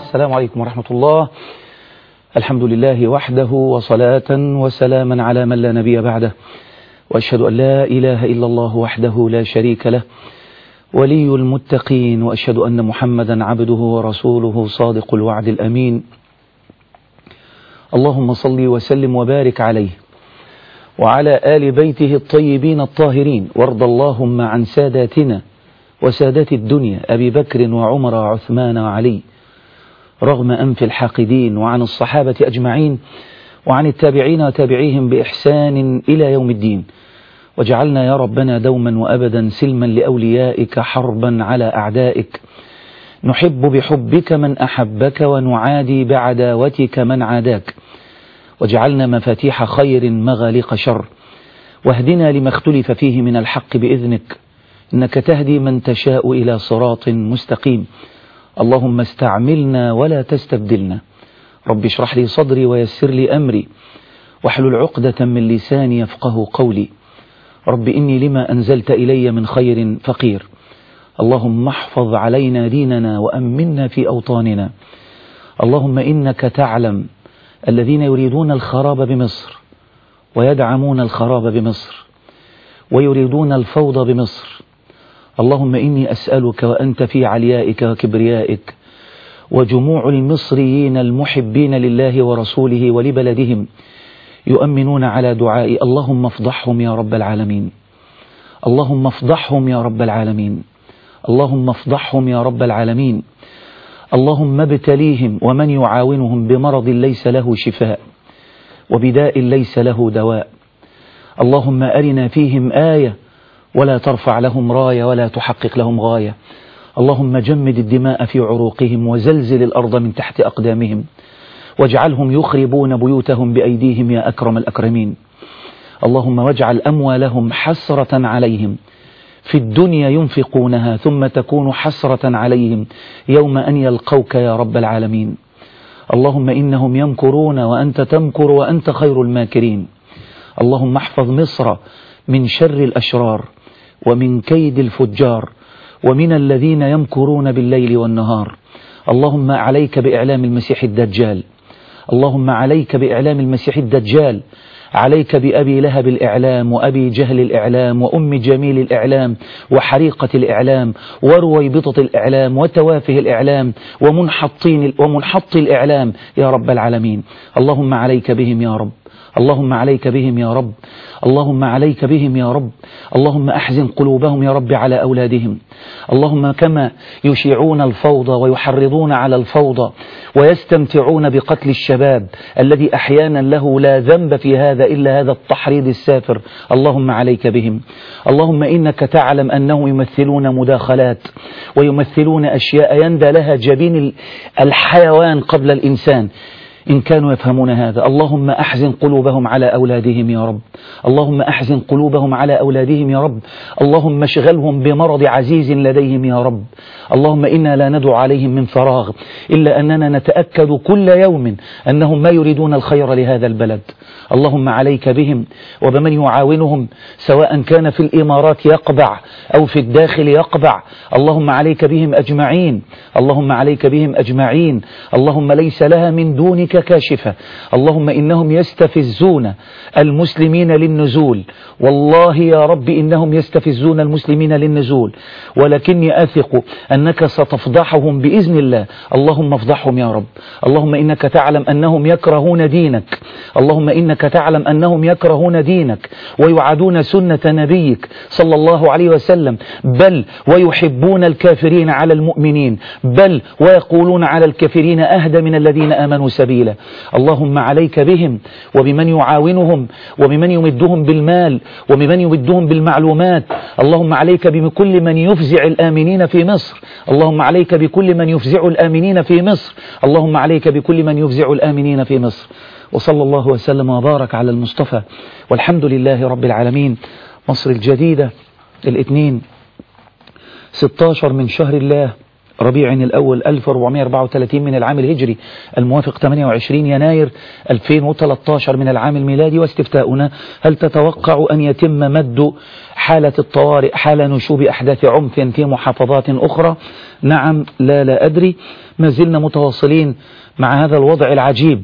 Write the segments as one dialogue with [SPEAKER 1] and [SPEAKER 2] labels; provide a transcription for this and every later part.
[SPEAKER 1] السلام عليكم ورحمة الله الحمد لله وحده وصلاة وسلاما على من لا نبي بعده وأشهد أن لا إله إلا الله وحده لا شريك له ولي المتقين وأشهد أن محمدا عبده ورسوله صادق الوعد الأمين اللهم صل وسلم وبارك عليه وعلى آل بيته الطيبين الطاهرين وارض اللهم عن ساداتنا وسادات الدنيا أبي بكر وعمر وعثمان وعلي رغم أنف الحاقدين وعن الصحابة أجمعين وعن التابعين وتابعيهم بإحسان إلى يوم الدين واجعلنا يا ربنا دوما وأبدا سلما لأوليائك حربا على أعدائك نحب بحبك من أحبك ونعادي بعداوتك من عاداك واجعلنا مفاتيح خير مغاليق شر واهدنا لما اختلف فيه من الحق بإذنك إنك تهدي من تشاء إلى صراط مستقيم اللهم استعملنا ولا تستبدلنا رب اشرح لي صدري ويسر لي أمري واحلل عقدة من لساني يفقه قولي رب إني لما أنزلت إلي من خير فقير اللهم احفظ علينا ديننا وأمنا في أوطاننا اللهم إنك تعلم الذين يريدون الخراب بمصر ويدعمون الخراب بمصر ويريدون الفوضى بمصر اللهم إني أسألك وأنت في عليائك وكبريائك وجموع المصريين المحبين لله ورسوله ولبلدهم يؤمنون على دعائي اللهم افضحهم يا رب العالمين اللهم افضحهم يا رب العالمين اللهم افضحهم يا رب العالمين اللهم ابتليهم ومن يعاونهم بمرض ليس له شفاء وبداء ليس له دواء اللهم أرنا فيهم آية ولا ترفع لهم راية ولا تحقق لهم غاية اللهم جمد الدماء في عروقهم وزلزل الأرض من تحت أقدامهم واجعلهم يخربون بيوتهم بأيديهم يا أكرم الأكرمين اللهم واجعل أموالهم حسرة عليهم في الدنيا ينفقونها ثم تكون حسرة عليهم يوم أن يلقوك يا رب العالمين اللهم إنهم يمكرون وأنت تمكر وأنت خير الماكرين اللهم احفظ مصر من شر الأشرار ومن كيد الفجار ومن الذين يمكرون بالليل والنهار اللهم عليك بإعلام المسيح الدجال اللهم عليك بإعلام المسيح الدجال عليك بأبي لهب الإعلام وأبي جهل الإعلام وأم جميل الإعلام وحريقة الإعلام ورويبطة الإعلام وتوافه الإعلام ومنحطين ومنحط الإعلام يا رب العالمين اللهم عليك بهم يا رب اللهم عليك بهم يا رب اللهم عليك بهم يا رب اللهم أحزن قلوبهم يا رب على أولادهم اللهم كما يشيعون الفوضى ويحرضون على الفوضى ويستمتعون بقتل الشباب الذي أحيانا له لا ذنب في هذا إلا هذا التحريض السافر اللهم عليك بهم اللهم إنك تعلم أنهم يمثلون مداخلات ويمثلون أشياء يندى لها جبين الحيوان قبل الإنسان إن كانوا يفهمون هذا اللهم أحزن قلوبهم على أولادهم يا رب اللهم أحزن قلوبهم على أولادهم يا رب اللهم اشغلهم بمرض عزيز لديهم يا رب اللهم إنا لا ندعو عليهم من فراغ إلا أننا نتأكد كل يوم أنهم ما يريدون الخير لهذا البلد اللهم عليك بهم وبمن يعاونهم سواء كان في الإمارات يقبع أو في الداخل يقبع اللهم عليك بهم أجمعين اللهم عليك بهم أجمعين اللهم ليس لها من دونك كاشفة اللهم إنهم يستفزون المسلمين للنزول والله يا رب إنهم يستفزون المسلمين للنزول ولكني أثق أنك ستفضحهم بإذن الله اللهم افضحهم يا رب اللهم إنك تعلم أنهم يكرهون دينك اللهم إنك تعلم أنهم يكرهون دينك ويعادون سنة نبيك صلى الله عليه وسلم بل ويحبون الكافرين على المؤمنين بل ويقولون على الكافرين أهدى من الذين آمنوا سبيلا اللهم عليك بهم وبمن يعاونهم وبمن يمدهم بالمال وبمن يمدهم بالمعلومات اللهم عليك بكل من يفزع الآمنين في مصر اللهم عليك بكل من يفزع الآمنين في مصر اللهم عليك بكل من يفزع الآمنين في مصر وصلى الله وسلم وبارك على المصطفى والحمد لله رب العالمين مصر الجديدة الاثنين 16 من شهر الله ربيع الأول 1434 من العام الهجري الموافق 28 يناير 2013 من العام الميلادي واستفتاؤنا هل تتوقع أن يتم مد حالة الطوارئ حال نشوب أحداث عنف في محافظات أخرى نعم لا لا أدري ما زلنا متواصلين مع هذا الوضع العجيب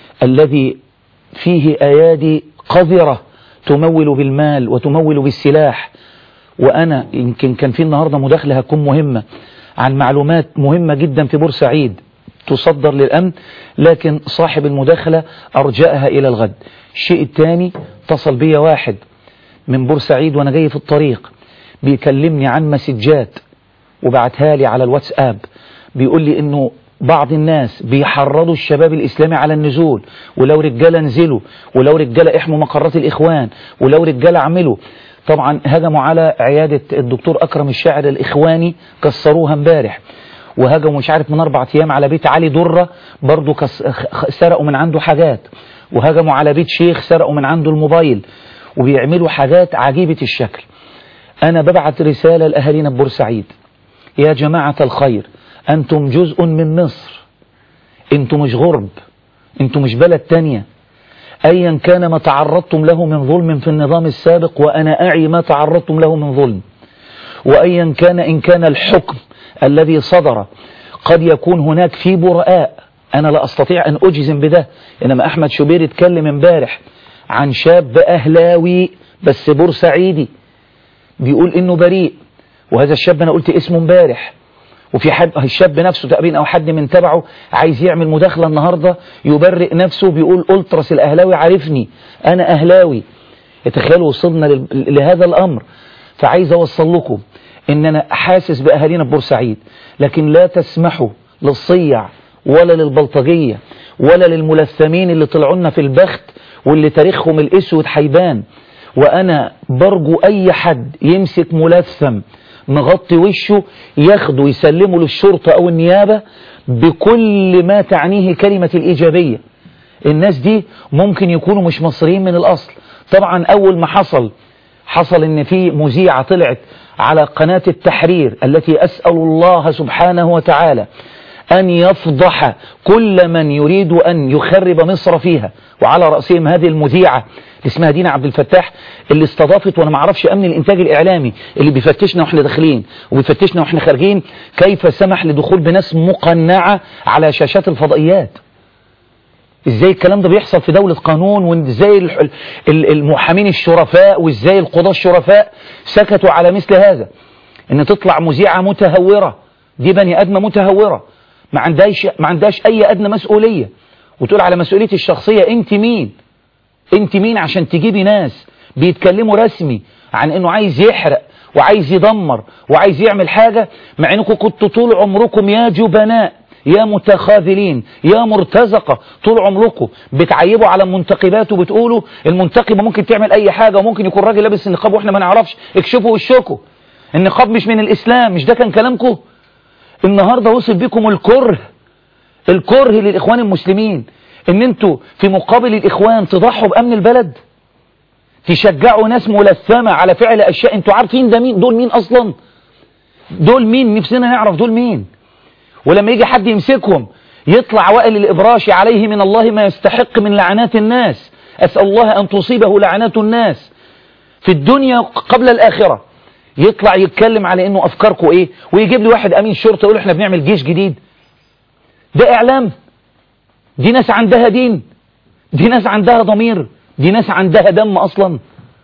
[SPEAKER 1] الذي فيه أيادي قذرة تمول بالمال وتمول بالسلاح وأنا يمكن كان في النهاردة مداخلة هتكون مهمة عن معلومات مهمة جدا في بورسعيد تصدر للأمن لكن صاحب المداخلة أرجأها إلى الغد الشيء الثاني اتصل بي واحد من بورسعيد وأنا جاي في الطريق بيكلمني عن مسجات وبعتها لي على الواتساب بيقول لي انه بعض الناس بيحرضوا الشباب الإسلامي على النزول ولو رجالة نزلوا ولو رجالة احموا مقرات الإخوان ولو رجالة عملوا طبعا هجموا على عيادة الدكتور أكرم الشاعر الإخواني كسروها امبارح وهجموا مش عارف من أربع أيام على بيت علي درة برضو كس... سرقوا من عنده حاجات وهجموا على بيت شيخ سرقوا من عنده الموبايل وبيعملوا حاجات عجيبة الشكل أنا ببعت رسالة لأهالينا بورسعيد يا جماعة الخير أنتم جزء من مصر أنتم مش غرب أنتم مش بلد تانية أيا كان ما تعرضتم له من ظلم في النظام السابق وأنا أعي ما تعرضتم له من ظلم وأيا كان إن كان الحكم الذي صدر قد يكون هناك في براء أنا لا أستطيع أن أجزم بده إنما أحمد شبير اتكلم امبارح عن شاب أهلاوي بس بورسعيدي بيقول إنه بريء وهذا الشاب أنا قلت اسمه امبارح وفي حد الشاب نفسه تقريبا او حد من تبعه عايز يعمل مداخله النهارده يبرئ نفسه بيقول التراس الاهلاوي عارفني انا اهلاوي تخيلوا وصلنا لهذا الامر فعايز اوصل لكم ان انا حاسس باهالينا بورسعيد لكن لا تسمحوا للصيع ولا للبلطجيه ولا للملثمين اللي طلعوا لنا في البخت واللي تاريخهم الاسود حيبان وانا برجو اي حد يمسك ملثم مغطي وشه ياخده يسلمه للشرطة او النيابة بكل ما تعنيه كلمة الايجابية الناس دي ممكن يكونوا مش مصريين من الاصل طبعا اول ما حصل حصل ان في مذيعة طلعت على قناة التحرير التي اسأل الله سبحانه وتعالى أن يفضح كل من يريد أن يخرب مصر فيها وعلى رأسهم هذه المذيعة اللي اسمها دينا عبد الفتاح اللي استضافت وأنا ما اعرفش أمن الإنتاج الإعلامي اللي بيفتشنا وإحنا داخلين وبيفتشنا وإحنا خارجين كيف سمح لدخول بناس مقنعة على شاشات الفضائيات ازاي الكلام ده بيحصل في دولة قانون وازاي المحامين الشرفاء وازاي القضاة الشرفاء سكتوا على مثل هذا ان تطلع مذيعة متهورة دي بني ادمة متهورة ما عندهاش ما عندهاش اي ادنى مسؤوليه وتقول على مسؤوليتي الشخصيه انت مين انت مين عشان تجيبي ناس بيتكلموا رسمي عن انه عايز يحرق وعايز يدمر وعايز يعمل حاجه مع انكم كنتوا طول عمركم يا جبناء يا متخاذلين يا مرتزقة طول عمركم بتعيبوا على المنتقبات وبتقولوا المنتقبة ممكن تعمل اي حاجة وممكن يكون راجل لابس النقاب واحنا ما نعرفش اكشفوا وشكوا النقاب مش من الاسلام مش ده كان كلامكم النهاردة وصل بكم الكره الكره للإخوان المسلمين ان انتوا في مقابل الإخوان تضحوا بأمن البلد تشجعوا ناس ملثمة على فعل أشياء انتوا عارفين ده مين دول مين أصلا دول مين نفسنا نعرف دول مين ولما يجي حد يمسكهم يطلع وائل الإبراشي عليه من الله ما يستحق من لعنات الناس أسأل الله أن تصيبه لعنات الناس في الدنيا قبل الآخرة يطلع يتكلم على انه افكاركم ايه ويجيب لي واحد امين شرطه يقول احنا بنعمل جيش جديد ده اعلام دي ناس عندها دين دي ناس عندها ضمير دي ناس عندها دم اصلا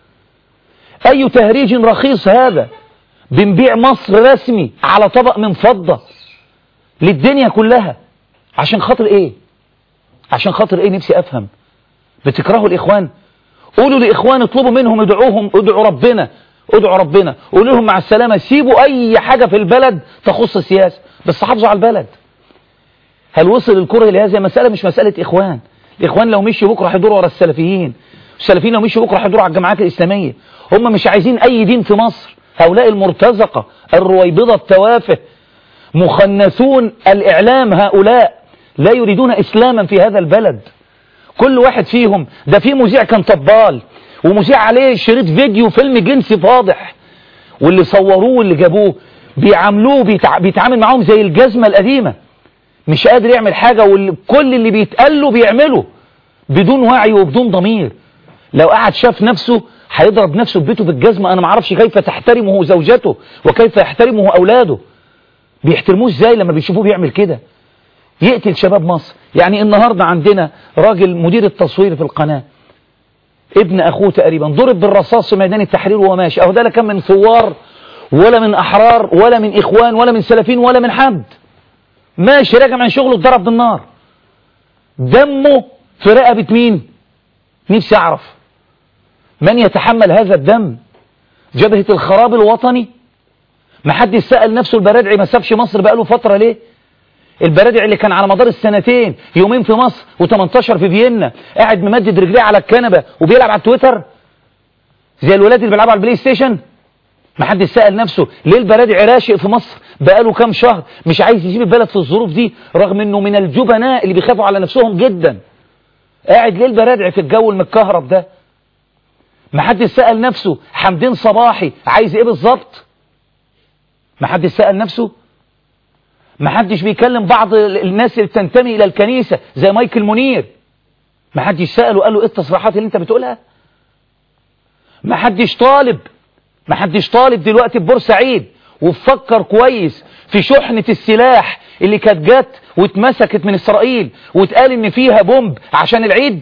[SPEAKER 1] اي تهريج رخيص هذا بنبيع مصر رسمي على طبق من فضة للدنيا كلها عشان خاطر ايه عشان خاطر ايه نفسي افهم بتكرهوا الاخوان قولوا لاخوان اطلبوا منهم ادعوهم ادعوا ربنا ادعوا ربنا قولوا لهم مع السلامة سيبوا اي حاجة في البلد تخص السياسة بس حافظوا على البلد هل وصل الكره لهذه مسألة مش مسألة اخوان الاخوان لو مشوا بكرة هيدوروا ورا السلفيين السلفيين لو مشوا بكرة هيدوروا على الجماعات الاسلامية هم مش عايزين اي دين في مصر هؤلاء المرتزقة الرويبضة التوافه مخنثون الاعلام هؤلاء لا يريدون اسلاما في هذا البلد كل واحد فيهم ده في مذيع كان طبال ومذيع عليه شريط فيديو فيلم جنسي فاضح واللي صوروه واللي جابوه بيعاملوه بيتع... بيتعامل معاهم زي الجزمة القديمة مش قادر يعمل حاجة وكل اللي بيتقال له بيعمله بدون وعي وبدون ضمير لو قعد شاف نفسه هيضرب نفسه في بيته بالجزمة انا ما اعرفش كيف تحترمه زوجته وكيف يحترمه اولاده بيحترموه ازاي لما بيشوفوه بيعمل كده يقتل شباب مصر يعني النهاردة عندنا راجل مدير التصوير في القناة ابن اخوه تقريبا ضرب بالرصاص في ميدان التحرير وهو ماشي اهو ده لا كان من ثوار ولا من احرار ولا من اخوان ولا من سلفين ولا من حد ماشي راجع من شغله اتضرب بالنار دمه في رقبة مين نفسي اعرف من يتحمل هذا الدم جبهة الخراب الوطني ما حد سأل نفسه البرادعي ما سابش مصر بقاله فترة ليه البرادعي اللي كان على مدار السنتين يومين في مصر و18 في فيينا قاعد ممدد رجليه على الكنبة وبيلعب على التويتر زي الولاد اللي بيلعبوا على البلاي ستيشن ما حد سأل نفسه ليه البرادعي راشق في مصر بقاله كام شهر مش عايز يسيب البلد في الظروف دي رغم انه من الجبناء اللي بيخافوا على نفسهم جدا قاعد ليه البرادعي في الجو المتكهرب ده ما حد سأل نفسه حمدين صباحي عايز ايه بالظبط ما حد سأل نفسه ما حدش بيكلم بعض الناس اللي بتنتمي الى الكنيسة زي مايكل منير ما حدش سأله قال له ايه التصريحات اللي انت بتقولها ما حدش طالب ما حدش طالب دلوقتي في بورسعيد وفكر كويس في شحنة السلاح اللي كانت جت واتمسكت من اسرائيل واتقال ان فيها بومب عشان العيد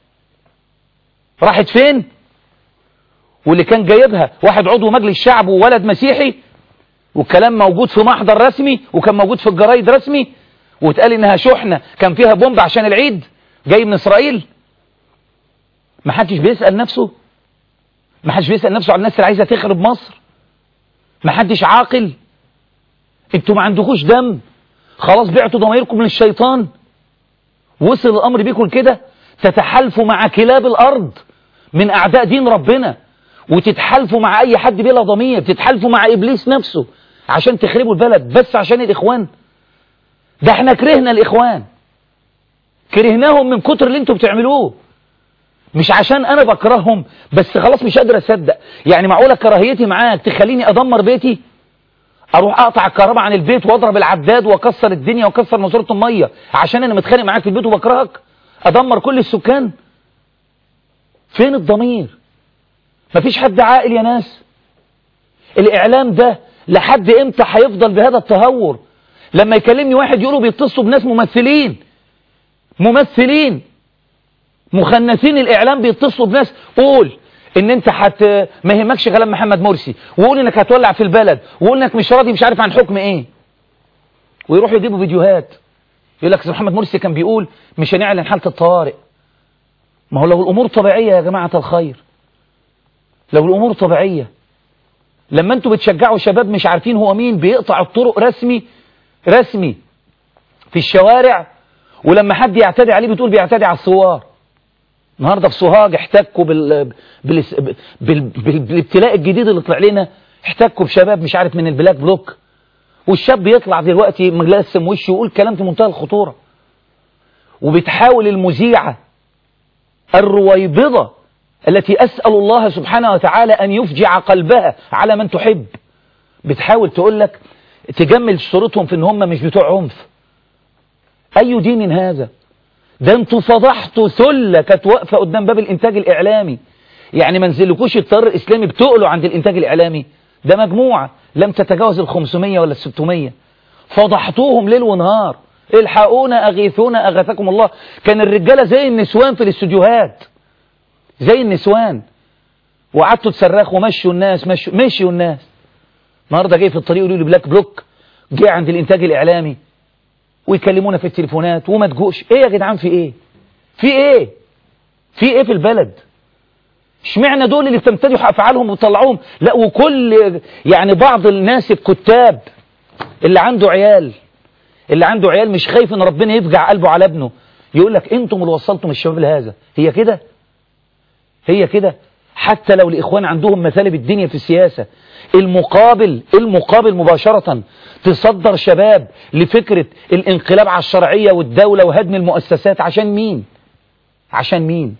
[SPEAKER 1] راحت فين واللي كان جايبها واحد عضو مجلس شعب وولد مسيحي والكلام موجود في محضر رسمي وكان موجود في الجرايد رسمي واتقال انها شحنة كان فيها بومب عشان العيد جاي من اسرائيل ما حدش بيسأل نفسه ما حدش بيسأل نفسه على الناس اللي عايزة تخرب مصر ما حدش عاقل انتوا ما عندكوش دم خلاص بعتوا ضميركم للشيطان وصل الامر بيكم كده تتحالفوا مع كلاب الارض من اعداء دين ربنا وتتحالفوا مع اي حد بلا ضمير تتحالفوا مع ابليس نفسه عشان تخربوا البلد بس عشان الاخوان ده احنا كرهنا الاخوان كرهناهم من كتر اللي انتوا بتعملوه مش عشان انا بكرههم بس خلاص مش قادر اصدق يعني معقوله كراهيتي معاك تخليني ادمر بيتي اروح اقطع الكهرباء عن البيت واضرب العداد واكسر الدنيا واكسر ماسوره الميه عشان انا متخانق معاك في البيت وبكرهك ادمر كل السكان فين الضمير مفيش حد عاقل يا ناس الاعلام ده لحد امتى هيفضل بهذا التهور لما يكلمني واحد يقولوا بيتصلوا بناس ممثلين ممثلين مخنثين الاعلام بيتصلوا بناس قول ان انت حت ما يهمكش كلام محمد مرسي وقول انك هتولع في البلد وقول انك مش راضي مش عارف عن حكم ايه ويروحوا يجيبوا فيديوهات يقول لك محمد مرسي كان بيقول مش هنعلن حالة الطوارئ ما هو لو الامور طبيعية يا جماعة الخير لو الامور طبيعية لما انتوا بتشجعوا شباب مش عارفين هو مين بيقطع الطرق رسمي رسمي في الشوارع ولما حد يعتدي عليه بتقول بيعتدي على الثوار النهاردة في سوهاج احتكوا بال... بال... بال... بال... بالابتلاء الجديد اللي طلع لنا احتكوا بشباب مش عارف من البلاك بلوك والشاب يطلع دلوقتي مجلسم وشه ويقول كلام في منتهى الخطورة وبتحاول المذيعة الرويبضة التي أسأل الله سبحانه وتعالى أن يفجع قلبها على من تحب بتحاول تقول لك تجمل صورتهم في ان هم مش بتوع عنف أي دين هذا ده انتوا فضحتوا ثلة كانت واقفة قدام باب الانتاج الاعلامي يعني ما نزلكوش التيار الاسلامي بتقلوا عند الانتاج الاعلامي ده مجموعة لم تتجاوز ال 500 ولا ال 600 فضحتوهم ليل ونهار الحقونا اغيثونا اغاثكم الله كان الرجالة زي النسوان في الاستوديوهات زي النسوان وقعدتوا تصرخوا مشوا الناس مشوا مشوا الناس النهارده جاي في الطريق يقولوا لي بلاك بلوك جه عند الانتاج الاعلامي ويكلمونا في التليفونات وما تجوش ايه يا جدعان في ايه في ايه في ايه في البلد اشمعنى دول اللي بتمتدحوا افعالهم وتطلعوهم لا وكل يعني بعض الناس الكتاب اللي عنده عيال اللي عنده عيال مش خايف ان ربنا يفجع قلبه على ابنه يقول لك انتم اللي وصلتم الشباب لهذا هي كده هي كده حتى لو الاخوان عندهم مثالب الدنيا في السياسة المقابل المقابل مباشرة تصدر شباب لفكرة الانقلاب على الشرعية والدولة وهدم المؤسسات عشان مين عشان مين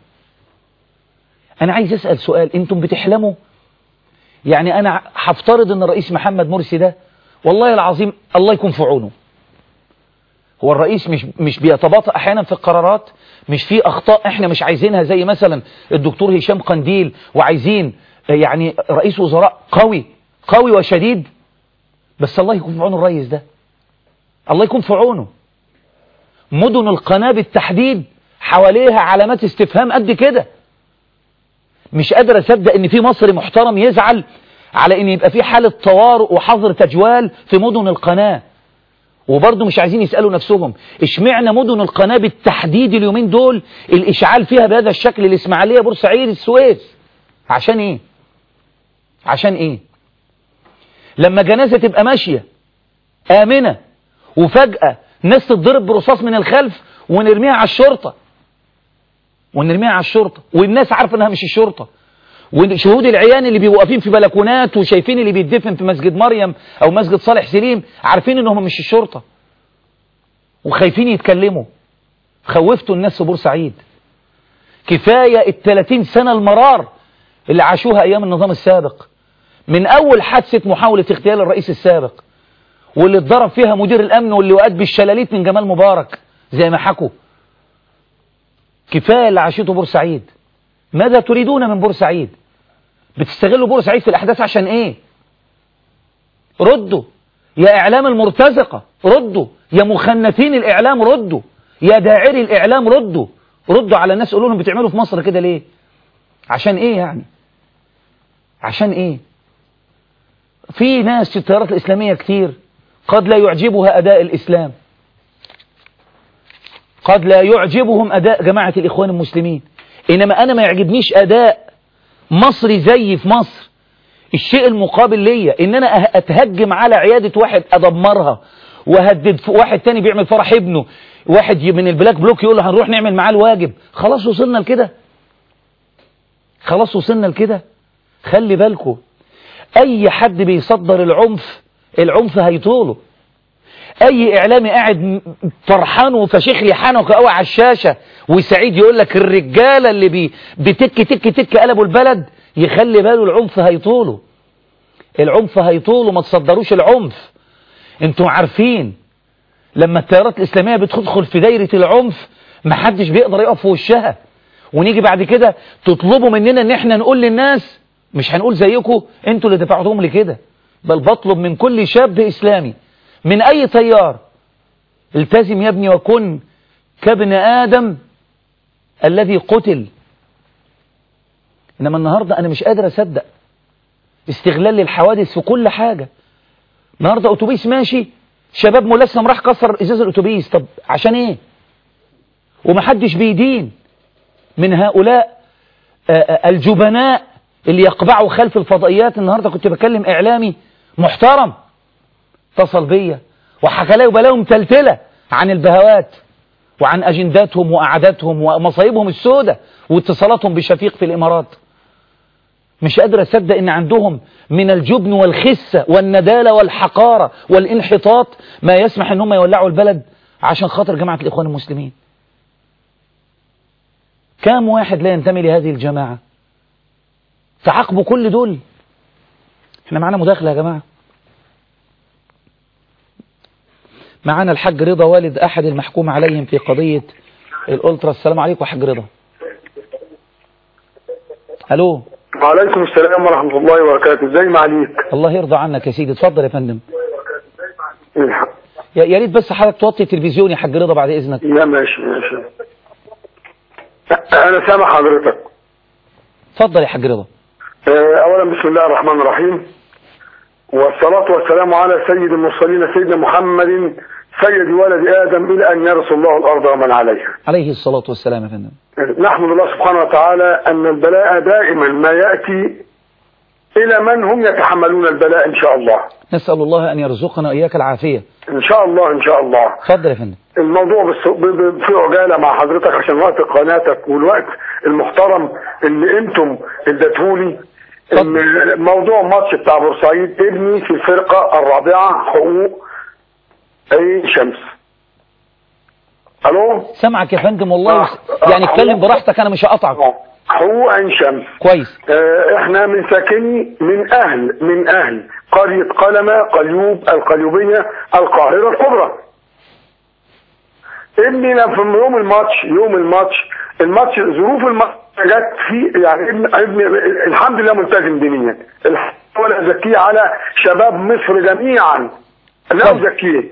[SPEAKER 1] انا عايز اسأل سؤال انتم بتحلموا يعني انا هفترض ان الرئيس محمد مرسي ده والله العظيم الله يكون في عونه هو الرئيس مش مش بيتباطأ احيانا في القرارات مش في اخطاء احنا مش عايزينها زي مثلا الدكتور هشام قنديل وعايزين يعني رئيس وزراء قوي قوي وشديد بس الله يكون في عونه الرئيس ده الله يكون في عونه مدن القناة بالتحديد حواليها علامات استفهام قد كده مش قادر اصدق ان في مصري محترم يزعل على ان يبقى في حالة طوارئ وحظر تجوال في مدن القناة وبرضه مش عايزين يسألوا نفسهم اشمعنى مدن القناة بالتحديد اليومين دول الاشعال فيها بهذا الشكل الاسماعيلية بورسعيد السويس عشان ايه عشان ايه لما جنازة تبقى ماشية آمنة وفجأة ناس تتضرب برصاص من الخلف ونرميها على الشرطة ونرميها على الشرطة والناس عارفة انها مش الشرطة وشهود العيان اللي بيبقوا واقفين في بلكونات وشايفين اللي بيتدفن في مسجد مريم او مسجد صالح سليم عارفين انهم مش الشرطة وخايفين يتكلموا خوفتوا الناس في بورسعيد كفاية الثلاثين سنة المرار اللي عاشوها ايام النظام السابق من اول حادثة محاولة اغتيال الرئيس السابق واللي اتضرب فيها مدير الامن واللي وقت بالشلاليت من جمال مبارك زي ما حكوا كفاية اللي عاشته بورسعيد ماذا تريدون من بورسعيد بتستغلوا بورسعيد في الأحداث عشان إيه ردوا يا إعلام المرتزقة ردوا يا مخنثين الإعلام ردوا يا داعري الإعلام ردوا ردوا على الناس قولوا لهم بتعملوا في مصر كده ليه عشان إيه يعني عشان إيه في ناس في التيارات الإسلامية كتير قد لا يعجبها أداء الإسلام قد لا يعجبهم أداء جماعة الإخوان المسلمين إنما أنا ما يعجبنيش أداء مصري زي في مصر الشيء المقابل ليا إن أنا أتهجم على عيادة واحد أدمرها وهدد واحد تاني بيعمل فرح ابنه واحد من البلاك بلوك يقول له هنروح نعمل معاه الواجب خلاص وصلنا لكده خلاص وصلنا لكده خلي بالكم أي حد بيصدر العنف العنف هيطوله اي اعلامي قاعد فرحان وفشيخ لي حنك قوي على الشاشة وسعيد يقول لك الرجالة اللي بي بتك تك تك قلبوا البلد يخلي باله العنف هيطوله العنف هيطوله ما تصدروش العنف انتوا عارفين لما التيارات الاسلامية بتدخل في دايرة العنف محدش بيقدر يقف في وشها ونيجي بعد كده تطلبوا مننا ان احنا نقول للناس مش هنقول زيكم انتوا اللي دفعتهم لكده بل بطلب من كل شاب اسلامي من أي تيار التزم يا ابني وكن كابن آدم الذي قتل إنما النهاردة أنا مش قادر أصدق استغلال للحوادث في كل حاجة النهاردة أتوبيس ماشي شباب ملثم راح كسر إزاز الأتوبيس طب عشان إيه ومحدش بيدين من هؤلاء الجبناء اللي يقبعوا خلف الفضائيات النهاردة كنت بكلم إعلامي محترم اتصل بيا وحكى لي بلاهم تلتلة عن البهوات وعن أجنداتهم وقعداتهم ومصايبهم السودة واتصالاتهم بشفيق في الإمارات مش قادر أصدق إن عندهم من الجبن والخسة والندالة والحقارة والانحطاط ما يسمح إن هم يولعوا البلد عشان خاطر جماعة الإخوان المسلمين كام واحد لا ينتمي لهذه الجماعة تعاقبوا كل دول احنا معانا مداخلة يا جماعة معانا الحاج رضا والد أحد المحكوم عليهم في قضية الألترا السلام عليكم حاج رضا ألو
[SPEAKER 2] وعليكم السلام ورحمة الله وبركاته ازاي معاليك
[SPEAKER 1] الله يرضى عنك يا سيدي اتفضل يا فندم يا يا ريت بس حضرتك توطي التلفزيون يا حاج رضا بعد إذنك
[SPEAKER 2] لا ماشي ماشي أنا سامع حضرتك
[SPEAKER 1] اتفضل يا حاج رضا
[SPEAKER 2] أولا بسم الله الرحمن الرحيم والصلاة والسلام على سيد المرسلين سيدنا محمد سيد ولد آدم إلى أن يرث الله الأرض ومن عليها
[SPEAKER 1] عليه الصلاة والسلام يا فندم
[SPEAKER 2] نحمد الله سبحانه وتعالى أن البلاء دائما ما يأتي إلى من هم يتحملون البلاء إن شاء الله
[SPEAKER 1] نسأل الله أن يرزقنا إياك العافية
[SPEAKER 2] إن شاء الله إن شاء الله
[SPEAKER 1] اتفضل يا فندم
[SPEAKER 2] الموضوع بس ب- ب- في عجالة مع حضرتك عشان وقت قناتك والوقت المحترم اللي انتم اديتهولي ان موضوع ماتش بتاع بورسعيد ابني في الفرقة الرابعة حقوق عين شمس الو
[SPEAKER 1] سامعك يا فندم والله
[SPEAKER 2] آه.
[SPEAKER 1] وس- يعني
[SPEAKER 2] آه.
[SPEAKER 1] اتكلم براحتك أنا مش هقطعك
[SPEAKER 2] آه. حقوق عين شمس
[SPEAKER 1] كويس
[SPEAKER 2] آه، احنا من ساكني من اهل من اهل قرية قلمة قليوب القليوبية القاهرة الكبرى ابني لما في يوم الماتش يوم الماتش الماتش ظروف الماتش جت في يعني ابن ابن الحمد لله ملتزم دينيا الحمد لله ولا ازكيه على شباب مصر جميعا لا
[SPEAKER 1] طيب.
[SPEAKER 2] ازكيه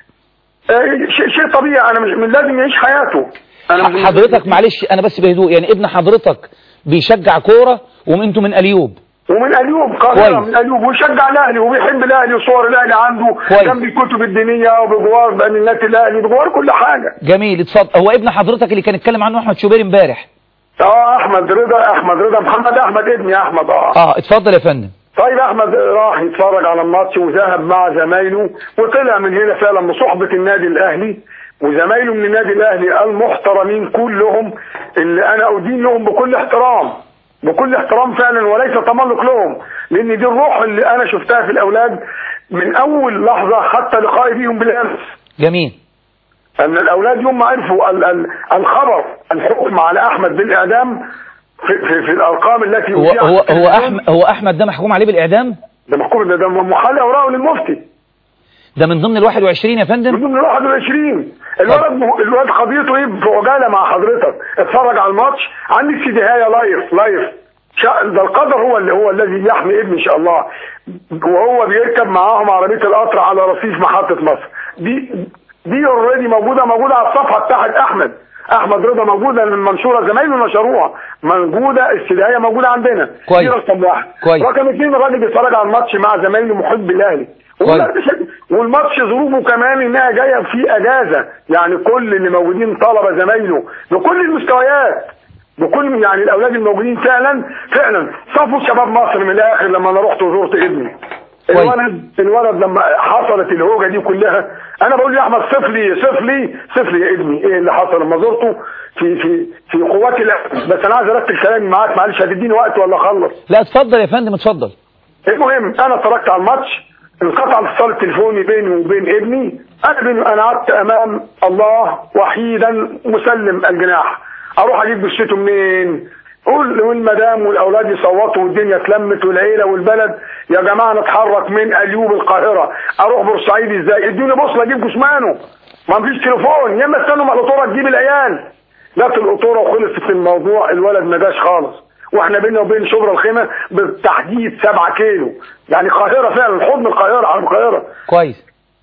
[SPEAKER 2] آه، شيء شيء طبيعي انا مش من لازم يعيش حياته انا مش-
[SPEAKER 1] حضرتك معلش انا بس بهدوء يعني ابن حضرتك بيشجع كوره وانتوا من اليوب
[SPEAKER 2] ومن اليوب قاهرة
[SPEAKER 1] كويس.
[SPEAKER 2] من اليوب ويشجع الاهلي وبيحب الاهلي وصور الاهلي عنده
[SPEAKER 1] كويس.
[SPEAKER 2] جنب الكتب الدينيه وبجوار بانيات الاهلي بجوار كل حاجه
[SPEAKER 1] جميل اتفضل هو ابن حضرتك اللي كان اتكلم عنه احمد شوبير امبارح
[SPEAKER 2] اه احمد رضا احمد رضا محمد احمد ابني احمد اه
[SPEAKER 1] اه اتفضل يا فندم
[SPEAKER 2] طيب احمد راح يتفرج على الماتش وذهب مع زمايله وطلع من هنا فعلا بصحبه النادي الاهلي وزمايله من النادي الاهلي المحترمين كلهم اللي انا ادين لهم بكل احترام بكل احترام فعلا وليس تملق لهم لان دي الروح اللي انا شفتها في الاولاد من اول لحظه حتى لقائي بيهم بالامس
[SPEAKER 1] جميل
[SPEAKER 2] ان الاولاد يوم ما عرفوا ال- ال- الخبر الحكم على احمد بالاعدام في, في, في الارقام التي
[SPEAKER 1] هو
[SPEAKER 2] أذيعت
[SPEAKER 1] هو
[SPEAKER 2] في
[SPEAKER 1] هو
[SPEAKER 2] التلفزيون،
[SPEAKER 1] احمد هو احمد ده محكوم عليه بالاعدام
[SPEAKER 2] ده محكوم ده ده محل اوراقه للمفتي
[SPEAKER 1] ده من ضمن ال 21 يا
[SPEAKER 2] من
[SPEAKER 1] فندم
[SPEAKER 2] ضمن ال 21 الولد الولد قضيته ايه في عجاله مع حضرتك اتفرج على الماتش عندي السيديهايه لايف لايف شا- ده القدر هو اللي هو الذي يحمي ابني ان شاء الله وهو بيركب معاهم عربيه القطر على رصيف محطه مصر دي دي اوريدي موجوده موجوده على الصفحه بتاعت احمد احمد رضا موجوده المنشوره زمايله نشروها موجوده السيديهايه موجوده عندنا
[SPEAKER 1] كويس.
[SPEAKER 2] دي رقم واحد
[SPEAKER 1] كويس.
[SPEAKER 2] رقم اثنين الراجل بيتفرج على الماتش مع زمايله محب الاهلي
[SPEAKER 1] كويس.
[SPEAKER 2] والماتش ظروفه كمان انها جايه في اجازه يعني كل اللي موجودين طلبه زمايله بكل المستويات بكل يعني الاولاد الموجودين فعلا فعلا صفوا شباب مصر من الاخر لما انا رحت وزرت ابني
[SPEAKER 1] كويس.
[SPEAKER 2] الولد الولد لما حصلت الهوجه دي كلها انا بقول يا احمد صف لي صف لي صف لي يا ابني ايه اللي حصل لما زرته في في في قوات الامن بس انا عايز ارتب كلامي معاك معلش هتديني وقت ولا اخلص
[SPEAKER 1] لا اتفضل يا فندم اتفضل
[SPEAKER 2] المهم انا اتفرجت على الماتش انقطع الاتصال التليفوني بيني وبين ابني انا بين انا قعدت امام الله وحيدا مسلم الجناح اروح اجيب جثته منين قول والمدام والاولاد يصوتوا والدنيا اتلمت والعيله والبلد يا جماعه نتحرك من اليوب القاهره اروح بورسعيد ازاي ادوني بوصله اجيب جثمانه ما فيش تليفون يا اما استنوا مع القطوره تجيب العيال جت القطوره وخلصت الموضوع الولد ما جاش خالص واحنا بينا وبين شبرا الخيمه بالتحديد 7 كيلو يعني القاهره فعلا حضن القاهره على القاهره
[SPEAKER 1] كويس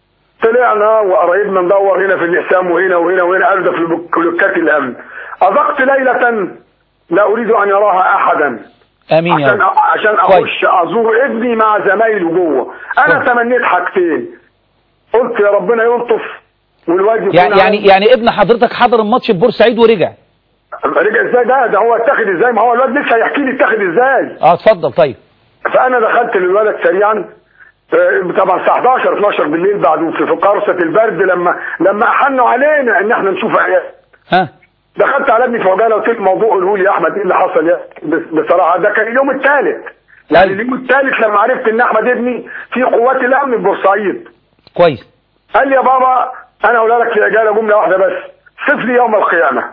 [SPEAKER 2] طلعنا وقرايبنا ندور هنا في الاقسام وهنا وهنا وهنا قال ده في بلوكات الامن اذقت ليله لا اريد ان يراها احدا
[SPEAKER 1] امين يا
[SPEAKER 2] عشان
[SPEAKER 1] رب
[SPEAKER 2] عشان
[SPEAKER 1] كويس.
[SPEAKER 2] اخش ازور ابني مع زمايله جوه انا
[SPEAKER 1] كويس.
[SPEAKER 2] تمنيت حاجتين قلت يا ربنا يلطف والواد يكون
[SPEAKER 1] يعني يعني
[SPEAKER 2] عندي-
[SPEAKER 1] يعني ابن حضرتك حضر الماتش في بورسعيد ورجع
[SPEAKER 2] رجع ازاي ده ده هو اتاخد ازاي ما هو الواد لسه هيحكي لي اتاخد ازاي
[SPEAKER 1] اه اتفضل طيب
[SPEAKER 2] فانا دخلت للولد سريعا آه، طبعا الساعه 11 12 بالليل بعد في في قرصه البرد لما لما احنوا علينا ان احنا نشوف عيال
[SPEAKER 1] ها
[SPEAKER 2] دخلت على ابني في عجاله قلت له الموضوع قوله لي يا احمد ايه اللي حصل يا بس- بصراحه ده كان اليوم الثالث يعني
[SPEAKER 1] طيب.
[SPEAKER 2] اليوم الثالث لما عرفت ان احمد ابني في قوات الامن في بورسعيد
[SPEAKER 1] كويس
[SPEAKER 2] قال لي يا بابا انا اقول لك في عجاله جمله واحده بس صف لي يوم القيامه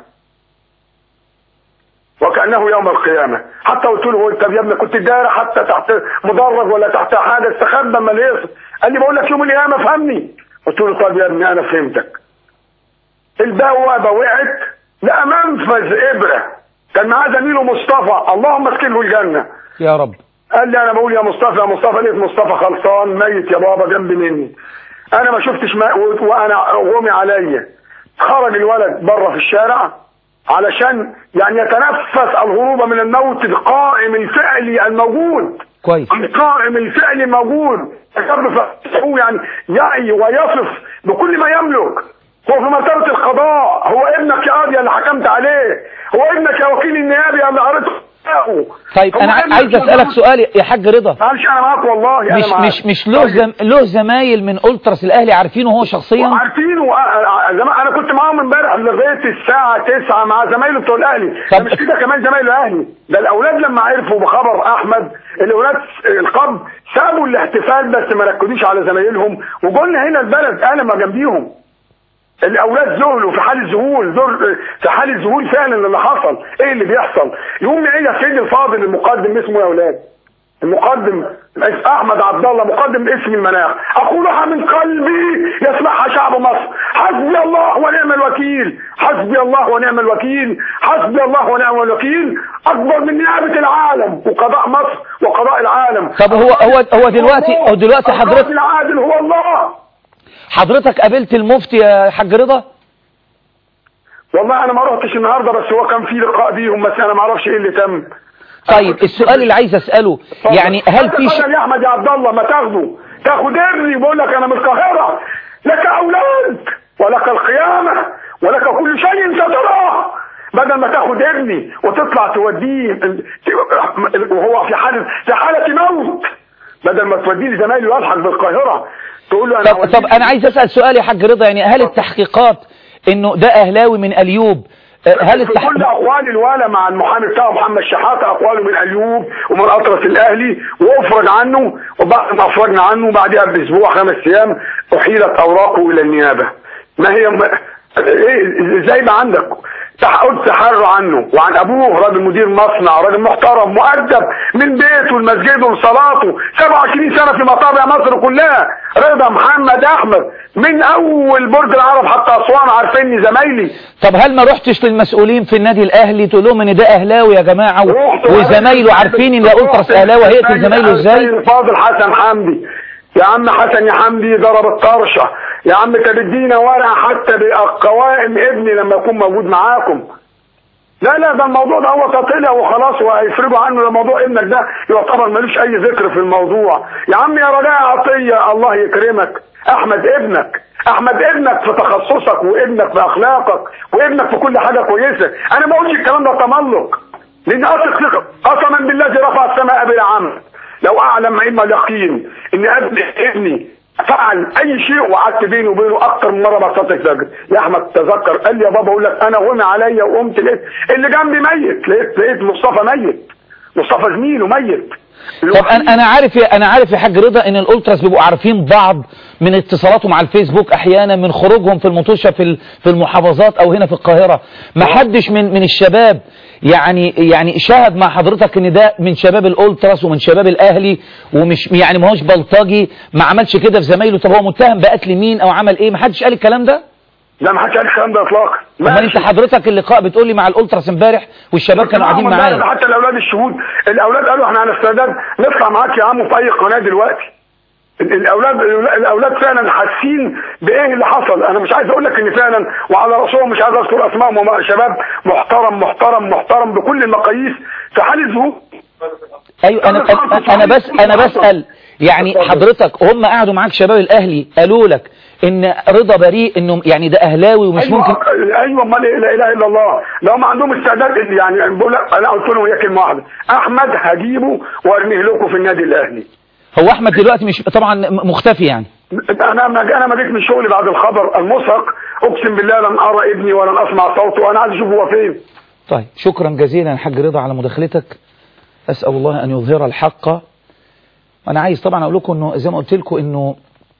[SPEAKER 2] وكانه يوم القيامه حتى قلت له انت يا ابني كنت داير حتى تحت مدرج ولا تحت حاجه استخبى اما ليه قال لي بقول لك يوم القيامه فهمني قلت له طب يا ابني انا فهمتك البوابه وقعت لقى منفذ ابره كان معاه زميله مصطفى اللهم اسكنه الجنه
[SPEAKER 1] يا رب
[SPEAKER 2] قال لي انا بقول يا مصطفى يا مصطفى لقيت مصطفى خلصان ميت يا بابا جنب مني انا ما شفتش ما وانا غمي عليا خرج الولد بره في الشارع علشان يعني يتنفس الهروب من الموت القائم الفعلي الموجود
[SPEAKER 1] كويس
[SPEAKER 2] القائم الفعلي موجود هو يعني يعي ويصف بكل ما يملك هو في مرتبة القضاء هو ابنك يا قاضي اللي حكمت عليه هو ابنك يا وكيل النيابي اللي قريت حقه.
[SPEAKER 1] طيب
[SPEAKER 2] هو
[SPEAKER 1] انا
[SPEAKER 2] ابنك
[SPEAKER 1] عايز
[SPEAKER 2] يا
[SPEAKER 1] اسالك
[SPEAKER 2] جماعة.
[SPEAKER 1] سؤال يا حاج رضا
[SPEAKER 2] معلش انا معاك والله انا
[SPEAKER 1] مش
[SPEAKER 2] معاك
[SPEAKER 1] مش مش له زم... له زمايل من التراس الاهلي عارفينه هو شخصيا
[SPEAKER 2] عارفينه آه، زمان انا كنت معاهم امبارح لغايه الساعه 9 مع زمايله بتوع الاهلي
[SPEAKER 1] طب-
[SPEAKER 2] ده مش كده كمان زمايله اهلي ده الاولاد لما عرفوا بخبر احمد الاولاد القبض سابوا الاحتفال بس ما ركزوش على زمايلهم وقلنا هنا البلد انا ما جنبيهم الاولاد ذهلوا في حال الذهول ذهل في حال الذهول فعلا اللي حصل ايه اللي بيحصل يقوم ايه يا سيدي الفاضل المقدم اسمه يا اولاد المقدم احمد عبد الله مقدم اسم المناخ اقولها من قلبي يسمعها شعب مصر حسبي الله ونعم الوكيل حسبي الله ونعم الوكيل حسبي الله ونعم الوكيل اكبر من نيابه العالم وقضاء مصر وقضاء العالم
[SPEAKER 1] طب هو هو هو دلوقتي هو دلوقتي
[SPEAKER 2] القاضي
[SPEAKER 1] حضرتك
[SPEAKER 2] العادل هو الله
[SPEAKER 1] حضرتك قابلت المفتي يا حاج رضا
[SPEAKER 2] والله انا ما رحتش النهارده بس هو كان في لقاء بيهم بس انا ما اعرفش ايه اللي تم
[SPEAKER 1] طيب السؤال اللي عايز اساله يعني هل في ش...
[SPEAKER 2] يا احمد يا عبد الله ما تاخده تاخد ابني بقول لك انا من القاهره لك اولاد ولك القيامه ولك كل شيء ستراه بدل ما تاخد ابني وتطلع توديه وهو في حاله في حاله موت بدل ما توديه لزمايله يلحق بالقاهره تقول له انا
[SPEAKER 1] طب طب انا عايز اسال سؤال يا حاج رضا يعني هل التحقيقات انه ده اهلاوي من اليوب آه، هل
[SPEAKER 2] في كل
[SPEAKER 1] التحقيق
[SPEAKER 2] اقوال الولا مع المحامي بتاعه محمد شحاته اقواله من ايوب ومن اطرس الاهلي وافرج عنه وبعد ما افرجنا عنه بعدها باسبوع خمس ايام احيلت اوراقه الى النيابه ما هي ما ايه زي ما عندك تح- قلت تحروا عنه وعن ابوه راجل مدير مصنع راجل محترم مؤدب من بيته لمسجده لصلاته 27 سنه في مطابع مصر كلها رضا محمد احمد من اول برج العرب حتى اسوان عارفيني زمايلي
[SPEAKER 1] طب هل ما رحتش للمسؤولين في النادي الاهلي تقول لهم ان ده اهلاوي يا جماعه و...
[SPEAKER 2] رحت
[SPEAKER 1] وزمايله عارفين ان ده التراس اهلاوي هيقتل زمايله ازاي
[SPEAKER 2] الفاضل حسن حمدي يا عم حسن يا حمدي ضرب الطرشه يا عم طب ادينا ورقه حتى بقوائم ابني لما يكون موجود معاكم لا لا ده الموضوع ده هو طلع وخلاص وهيفرجوا عنه ده موضوع ابنك ده يعتبر ملوش اي ذكر في الموضوع يا عم يا رجاء عطيه الله يكرمك احمد ابنك احمد ابنك في تخصصك وابنك في اخلاقك وابنك في كل حاجه كويسه انا ما اقولش الكلام ده تملق لان اثق ثقه قسما بالله رفع السماء بلا عمل لو اعلم علم اليقين ان ابني ابني فعل اي شيء وقعدت بيني وبينه اكتر من مره بعد صلاه الفجر يا احمد تذكر قال لي يا بابا اقول لك انا غمي عليا وقمت لقيت اللي جنبي ميت لقيت لقيت مصطفى ميت مصطفى زميله ميت
[SPEAKER 1] طب انا انا عارف يا انا عارف يا حاج رضا ان الالتراس بيبقوا عارفين بعض من اتصالاتهم على الفيسبوك احيانا من خروجهم في المطوشه في ال- في المحافظات او هنا في القاهره ما حدش من من الشباب يعني يعني شاهد مع حضرتك ان ده من شباب الالتراس ومن شباب الاهلي ومش يعني ما هوش بلطجي ما عملش كده في زمايله طب هو متهم بقتل مين او عمل ايه ما حدش قال الكلام ده
[SPEAKER 2] لا ما حدش قال الكلام ده اطلاقا
[SPEAKER 1] امال انت حضرتك اللقاء بتقول لي مع الالتراس امبارح والشباب كانوا قاعدين
[SPEAKER 2] معاهم امبارح،
[SPEAKER 1] معايا
[SPEAKER 2] حتى الاولاد الشهود الاولاد قالوا احنا على استعداد نطلع معاك يا عم في اي قناه دلوقتي ال- الاولاد الاولاد فعلا حاسين بايه اللي حصل انا مش عايز اقول لك ان فعلا وعلى راسهم مش عايز اذكر اسمائهم هم شباب محترم محترم محترم بكل المقاييس في حاله ذهول
[SPEAKER 1] ايوه انا انا أنا بس انا بسال يعني حضرتك هم قعدوا معاك شباب الاهلي قالوا لك ان رضا بريء انه يعني ده اهلاوي ومش
[SPEAKER 2] ايوه
[SPEAKER 1] ممكن
[SPEAKER 2] ايوه امال إيه؟ لا اله الا الله لو ما عندهم استعداد يعني بقول لك انا قلت لهم هي كلمه واحده احمد هجيبه وارميه لكم في النادي الاهلي
[SPEAKER 1] هو احمد دلوقتي مش طبعا مختفي يعني
[SPEAKER 2] انا ما انا ما جيت من شغلي بعد الخبر المسهق اقسم بالله لن ارى ابني ولن اسمع صوته انا عايز اشوف هو فين
[SPEAKER 1] طيب شكرا جزيلا يا حاج رضا على مداخلتك اسال الله ان يظهر الحق انا عايز طبعا اقول لكم انه زي ما قلت لكم انه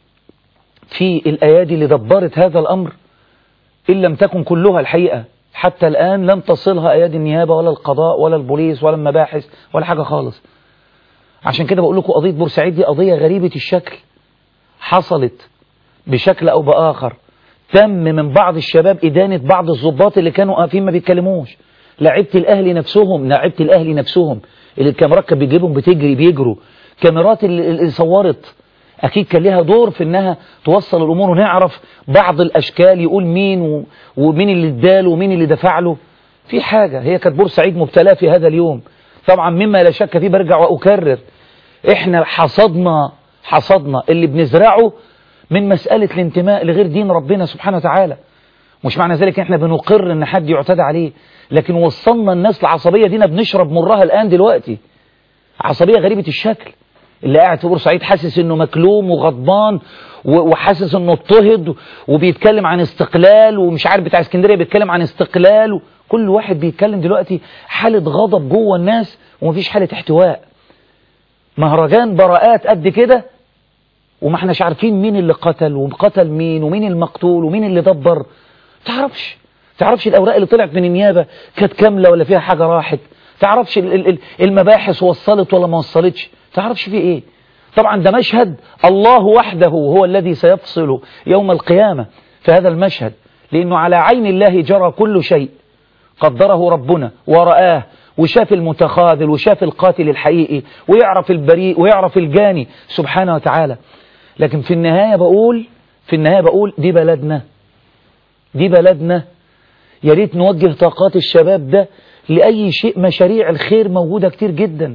[SPEAKER 1] في الايادي اللي دبرت هذا الامر ان لم تكن كلها الحقيقه حتى الان لم تصلها ايادي النيابه ولا القضاء ولا البوليس ولا المباحث ولا حاجه خالص عشان كده بقول لكم قضيه بورسعيد دي قضيه غريبه الشكل حصلت بشكل او باخر تم من بعض الشباب ادانه بعض الضباط اللي كانوا واقفين ما بيتكلموش لعيبه الاهلي نفسهم لعيبه الاهلي نفسهم اللي الكاميرات كانت بتجيبهم بتجري بيجروا كاميرات اللي, اللي صورت اكيد كان لها دور في انها توصل الامور ونعرف بعض الاشكال يقول مين و... ومين اللي اداله ومين اللي دفع له في حاجه هي كانت بورسعيد مبتلاه في هذا اليوم طبعا مما لا شك فيه برجع واكرر احنا حصدنا حصدنا اللي بنزرعه من مسألة الانتماء لغير دين ربنا سبحانه وتعالى مش معنى ذلك احنا بنقر ان حد يعتدى عليه لكن وصلنا الناس لعصبية دينا بنشرب مرها الآن دلوقتي عصبية غريبة الشكل اللي قاعد في بورسعيد حاسس انه مكلوم وغضبان و- وحاسس انه اضطهد وبيتكلم عن استقلال ومش عارف بتاع اسكندريه بيتكلم عن استقلال كل واحد بيتكلم دلوقتي حالة غضب جوه الناس ومفيش حالة احتواء مهرجان براءات قد كده وما احناش عارفين مين اللي قتل وقتل مين ومين المقتول ومين اللي دبر تعرفش تعرفش الأوراق اللي طلعت من النيابة كانت كاملة ولا فيها حاجة راحت تعرفش المباحث وصلت ولا ما وصلتش تعرفش في ايه طبعا ده مشهد الله وحده هو الذي سيفصل يوم القيامة في هذا المشهد لأنه على عين الله جرى كل شيء قدره ربنا ورآه وشاف المتخاذل وشاف القاتل الحقيقي ويعرف البريء ويعرف الجاني سبحانه وتعالى لكن في النهاية بقول في النهاية بقول دي بلدنا دي بلدنا يا ريت نوجه طاقات الشباب ده لأي شيء مشاريع الخير موجودة كتير جدا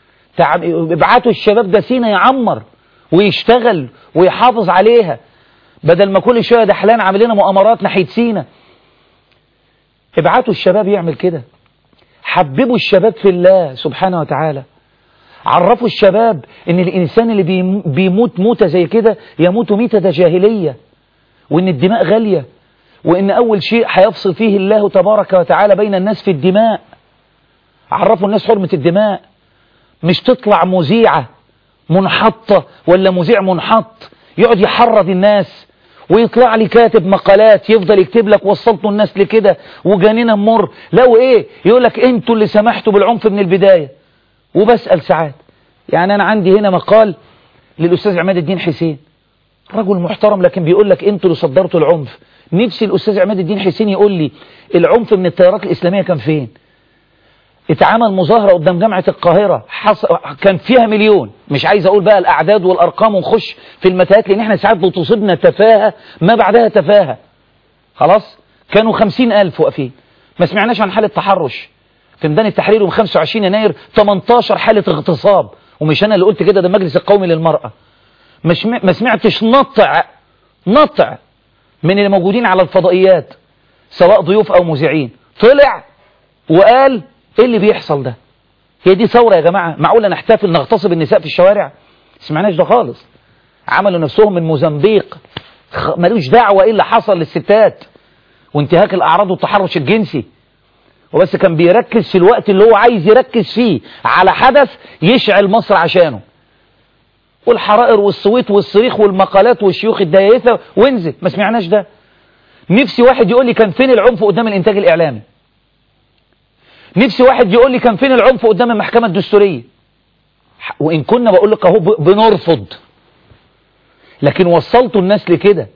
[SPEAKER 1] ابعتوا الشباب ده سينا يعمر ويشتغل ويحافظ عليها بدل ما كل شوية دحلان عامل لنا مؤامرات ناحية سينا ابعتوا الشباب يعمل كده حببوا الشباب في الله سبحانه وتعالى عرفوا الشباب ان الانسان اللي بيموت موتة زي كده يموت ميتة جاهلية وان الدماء غالية وان اول شيء هيفصل فيه الله تبارك وتعالى بين الناس في الدماء عرفوا الناس حرمة الدماء مش تطلع مذيعة منحطة ولا مذيع منحط يقعد يحرض الناس ويطلع لي كاتب مقالات يفضل يكتب لك وصلتوا الناس لكده وجانينا مر لو ايه يقول لك انتوا اللي سمحتوا بالعنف من البداية وبسأل ساعات يعني انا عندي هنا مقال للأستاذ عماد الدين حسين رجل محترم لكن بيقول لك انتوا اللي صدرتوا العنف نفسي الأستاذ عماد الدين حسين يقول لي العنف من التيارات الإسلامية كان فين اتعمل مظاهرة قدام جامعة القاهرة حص... كان فيها مليون مش عايز اقول بقى الاعداد والارقام ونخش في المتاهات لان احنا ساعات بتصيبنا تفاهة ما بعدها تفاهة خلاص كانوا خمسين الف واقفين ما سمعناش عن حالة تحرش في ميدان التحرير يوم 25 يناير 18 حالة اغتصاب ومش انا اللي قلت كده ده المجلس القومي للمرأة مش م... ما سمعتش نطع نطع من اللي موجودين على الفضائيات سواء ضيوف او مذيعين طلع وقال ايه اللي بيحصل ده هي دي ثورة يا جماعة معقولة نحتفل نغتصب النساء في الشوارع سمعناش ده خالص عملوا نفسهم من موزمبيق ملوش دعوة ايه اللي حصل للستات وانتهاك الاعراض والتحرش الجنسي وبس كان بيركز في الوقت اللي هو عايز يركز فيه على حدث يشعل مصر عشانه والحرائر والصويت والصريخ والمقالات والشيوخ الدايثة وانزل ما سمعناش ده نفسي واحد يقول لي كان فين العنف قدام الانتاج الاعلامي نفسي واحد يقول لي كان فين العنف قدام المحكمة الدستورية وإن كنا بقول لك اهو بنرفض لكن وصلتوا الناس لكده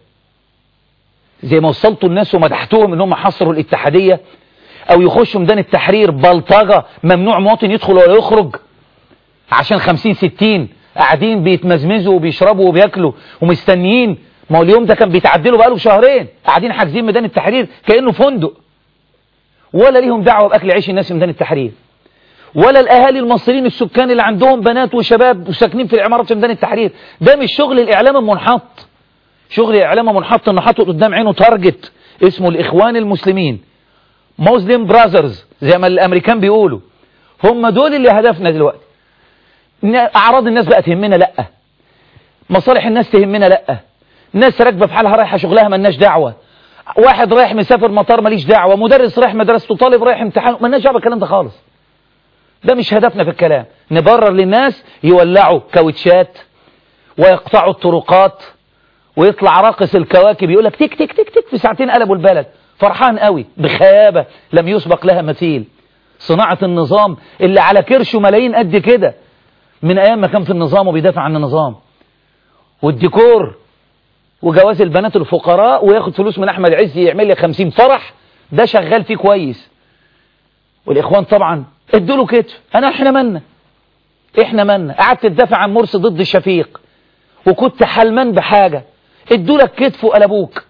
[SPEAKER 1] زي ما وصلتوا الناس ومدحتوهم انهم حصروا الاتحادية او يخشوا ميدان التحرير بلطجة ممنوع مواطن يدخل ولا يخرج عشان خمسين ستين قاعدين بيتمزمزوا وبيشربوا وبياكلوا ومستنيين ما هو اليوم ده كان بيتعدلوا بقاله شهرين قاعدين حاجزين ميدان التحرير كأنه فندق ولا ليهم دعوة بأكل عيش الناس في ميدان التحرير ولا الأهالي المصريين السكان اللي عندهم بنات وشباب وساكنين في العمارات في ميدان التحرير ده مش شغل الإعلام المنحط شغل الإعلام المنحط إنه حاطط قدام عينه تارجت اسمه الإخوان المسلمين مسلم براذرز زي ما الأمريكان بيقولوا هم دول اللي هدفنا دلوقتي أعراض الناس بقى تهمنا لأ مصالح الناس تهمنا لأ ناس راكبة في حالها رايحة شغلها ملناش دعوة واحد رايح مسافر مطار ماليش دعوة مدرس رايح مدرسته طالب رايح امتحان مالناش دعوة بالكلام ده خالص ده مش هدفنا في الكلام نبرر للناس يولعوا كاوتشات ويقطعوا الطرقات ويطلع راقص الكواكب يقول لك تك تك تك تك في ساعتين قلبوا البلد فرحان قوي بخيابة لم يسبق لها مثيل صناعة النظام اللي على كرشه ملايين قد كده من ايام ما كان في النظام وبيدافع عن النظام والديكور وجواز البنات الفقراء وياخد فلوس من احمد عز يعمل لي 50 فرح ده شغال فيه كويس والاخوان طبعا ادوا له كتف انا احنا منا احنا منا قعدت تدافع عن مرسي ضد الشفيق وكنت حلمان بحاجة ادوا لك كتف وقلبوك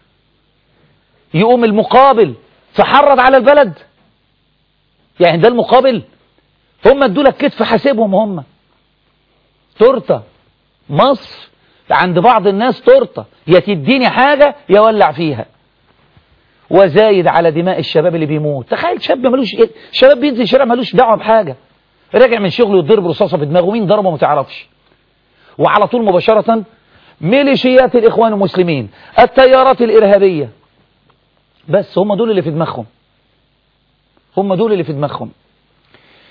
[SPEAKER 1] يقوم المقابل تحرض على البلد يعني ده المقابل هم ادوا لك كتف حاسبهم هم تورته مصر عند بعض الناس تورته يا تديني حاجة يولع فيها وزايد على دماء الشباب اللي بيموت تخيل شاب ملوش إيه؟ شباب بينزل الشارع ملوش دعوه بحاجة راجع من شغله يضرب رصاصة في دماغه مين ضربه ما تعرفش وعلى طول مباشرة ميليشيات الإخوان المسلمين التيارات الإرهابية بس هم دول اللي في دماغهم هم دول اللي في دماغهم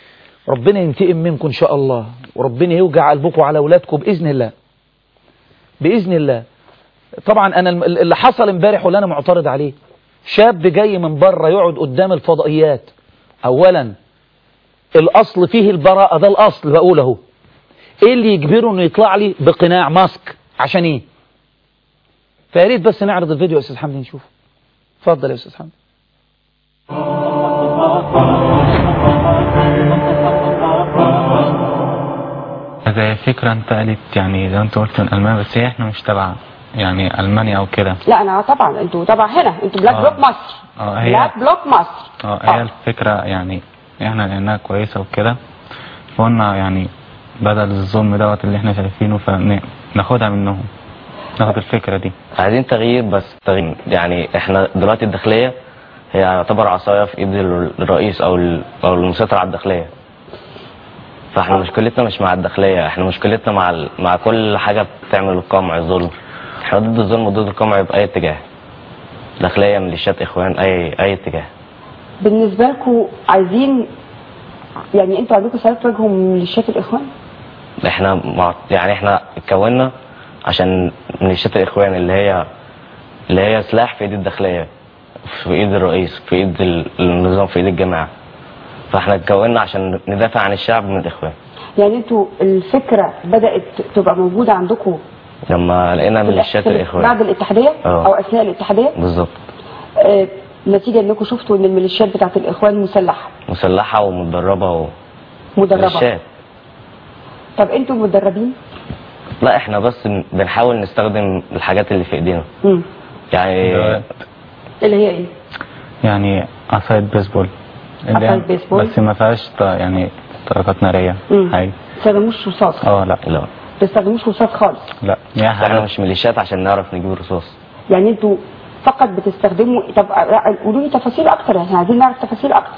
[SPEAKER 1] ربنا ينتقم منكم إن شاء الله وربنا يوجع قلبكم على أولادكم بإذن الله باذن الله طبعا انا الم- اللي حصل امبارح واللي انا معترض عليه شاب جاي من بره يقعد قدام الفضائيات اولا الاصل فيه البراءه ده الاصل بقول اهو ايه اللي يجبره انه يطلع لي بقناع ماسك عشان ايه فيا ريت بس نعرض الفيديو يا استاذ حمدي نشوفه اتفضل يا استاذ حمدي
[SPEAKER 3] زي فكرة انتقلت يعني زي ما انت قلت من ألمانيا بس هي احنا مش تبع يعني ألمانيا أو كده
[SPEAKER 4] لا انا طبعا انتوا طبعا هنا انتوا بلاك
[SPEAKER 3] آه.
[SPEAKER 4] بلوك مصر
[SPEAKER 3] اه هي
[SPEAKER 4] بلاك بلوك مصر
[SPEAKER 3] اه هي الفكرة يعني احنا لأنها كويسة وكده فقلنا يعني بدل الظلم دوت اللي احنا شايفينه فناخدها منهم ناخد الفكرة دي
[SPEAKER 5] عايزين تغيير بس تغيير يعني احنا دلوقتي الداخليه هي يعتبر عصايه في ايد الرئيس او ال- او المسيطر على الداخليه فاحنا مشكلتنا مش مع الداخليه احنا مشكلتنا مع ال... مع كل حاجه بتعمل القمع الظلم احنا ضد الظلم وضد القمع باي اتجاه داخليه ميليشيات اخوان اي اي اتجاه
[SPEAKER 4] بالنسبه لكم عايزين يعني انتوا عندكم سبب تواجهوا ميليشيات الاخوان
[SPEAKER 5] احنا مع... يعني احنا اتكوننا عشان ميليشيات الاخوان اللي هي اللي هي سلاح في ايد الداخليه في ايد الرئيس في ايد ال- النظام في ايد الجماعه فاحنا اتكوننا عشان ندافع عن الشعب من الاخوان
[SPEAKER 4] يعني انتوا الفكره بدات تبقى موجوده عندكم
[SPEAKER 5] لما لقينا
[SPEAKER 4] في الأ-
[SPEAKER 5] ميليشيات
[SPEAKER 4] في-
[SPEAKER 5] الاخوان
[SPEAKER 4] بعد الاتحاديه
[SPEAKER 5] اه.
[SPEAKER 4] او اثناء الاتحاديه
[SPEAKER 5] بالظبط
[SPEAKER 4] آه نتيجه انكم شفتوا ان الميليشيات بتاعت الاخوان مسلحه
[SPEAKER 5] مسلحه ومتدربه و...
[SPEAKER 4] مدربه
[SPEAKER 5] ميليشيات
[SPEAKER 4] طب انتوا مدربين
[SPEAKER 5] لا احنا بس بنحاول نستخدم الحاجات اللي في ايدينا
[SPEAKER 4] امم
[SPEAKER 5] يعني
[SPEAKER 3] دوت.
[SPEAKER 4] اللي هي ايه
[SPEAKER 3] يعني عصاية بيسبول اللي
[SPEAKER 4] عصاية
[SPEAKER 3] هي-
[SPEAKER 4] بيسبول؟
[SPEAKER 3] بس ما فيهاش ط- يعني طلقات نارية
[SPEAKER 4] امم
[SPEAKER 3] حاجة
[SPEAKER 4] ما تستخدموش رصاص
[SPEAKER 3] اه لا
[SPEAKER 5] لا
[SPEAKER 4] ما تستخدموش رصاص خالص
[SPEAKER 3] لا هي
[SPEAKER 5] احنا
[SPEAKER 3] حاجة
[SPEAKER 5] مش ميليشيات عشان نعرف نجيب رصاص
[SPEAKER 4] يعني انتوا فقط بتستخدموا طب لا، قولوا لي تفاصيل اكتر احنا عايزين نعرف تفاصيل اكتر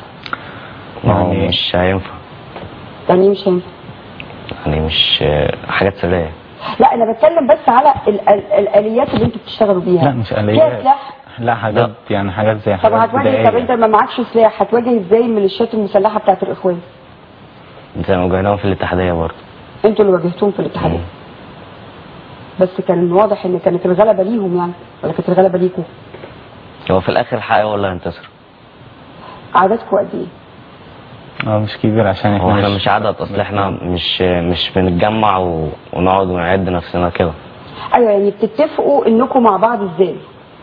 [SPEAKER 5] ما هو
[SPEAKER 3] يعني-
[SPEAKER 5] مش هينفع
[SPEAKER 4] يعني ايه مش هينفع
[SPEAKER 5] يعني مش حاجات سريه
[SPEAKER 4] لا انا بتكلم بس على ال ال الاليات اللي انتوا بتشتغلوا بيها
[SPEAKER 3] لا مش
[SPEAKER 4] فيها
[SPEAKER 3] آلية
[SPEAKER 4] سلاح
[SPEAKER 3] لا حاجات يعني حاجات زي
[SPEAKER 4] طب
[SPEAKER 3] حاجات
[SPEAKER 4] هتواجه طب انت
[SPEAKER 3] بدائية
[SPEAKER 4] ما معكش سلاح هتواجه ازاي الميليشيات المسلحه بتاعت الاخوان
[SPEAKER 5] زي ما واجهناهم في الاتحاديه برضه
[SPEAKER 4] انتوا اللي واجهتوهم في الاتحاديه
[SPEAKER 5] مم.
[SPEAKER 4] بس كان واضح ان كانت الغلبه ليهم يعني ولا كانت الغلبه ليكم
[SPEAKER 5] هو في الاخر الحق هو اللي هينتصر
[SPEAKER 4] عددكم قد ايه
[SPEAKER 3] اه مش كبير عشان
[SPEAKER 5] هو
[SPEAKER 3] احنا
[SPEAKER 5] احنا مش عدد اصل احنا مش مش بنتجمع و... ونقعد ونعد نفسنا كده
[SPEAKER 4] ايوه يعني بتتفقوا انكم مع بعض ازاي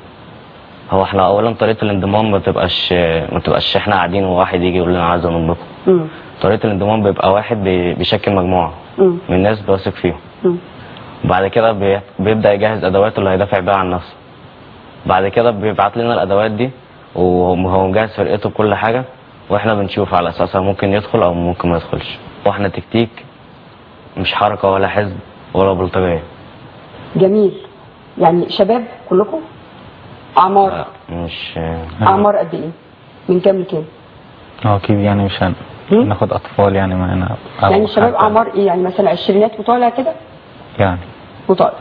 [SPEAKER 5] هو احنا اولا طريقه الانضمام ما بتبقاش ما تبقاش احنا قاعدين وواحد يجي يقول لنا عايز انضمكم
[SPEAKER 4] امم
[SPEAKER 5] طريقه الانضمام بيبقى واحد بي- بيشكل مجموعه
[SPEAKER 4] امم
[SPEAKER 5] من الناس بيثق فيهم
[SPEAKER 4] امم
[SPEAKER 5] بعد كده بي- بيبدا يجهز ادواته اللي هيدافع بيها عن نفسه بعد كده بيبعت لنا الادوات دي وهو مجهز فرقته بكل حاجه واحنا بنشوف على اساسها ممكن يدخل او ممكن ما يدخلش واحنا تكتيك مش حركه ولا حزب ولا بلطجيه
[SPEAKER 4] جميل يعني شباب كلكم اعمار
[SPEAKER 5] لا، مش
[SPEAKER 4] اعمار قد ايه من كام لكام
[SPEAKER 3] اه اكيد يعني مش هن-
[SPEAKER 4] هم؟
[SPEAKER 3] ناخد اطفال يعني معانا أو
[SPEAKER 4] يعني الشباب
[SPEAKER 3] حتى-
[SPEAKER 4] اعمار ايه يعني مثلا عشرينات وطالع كده
[SPEAKER 3] يعني
[SPEAKER 4] وطالع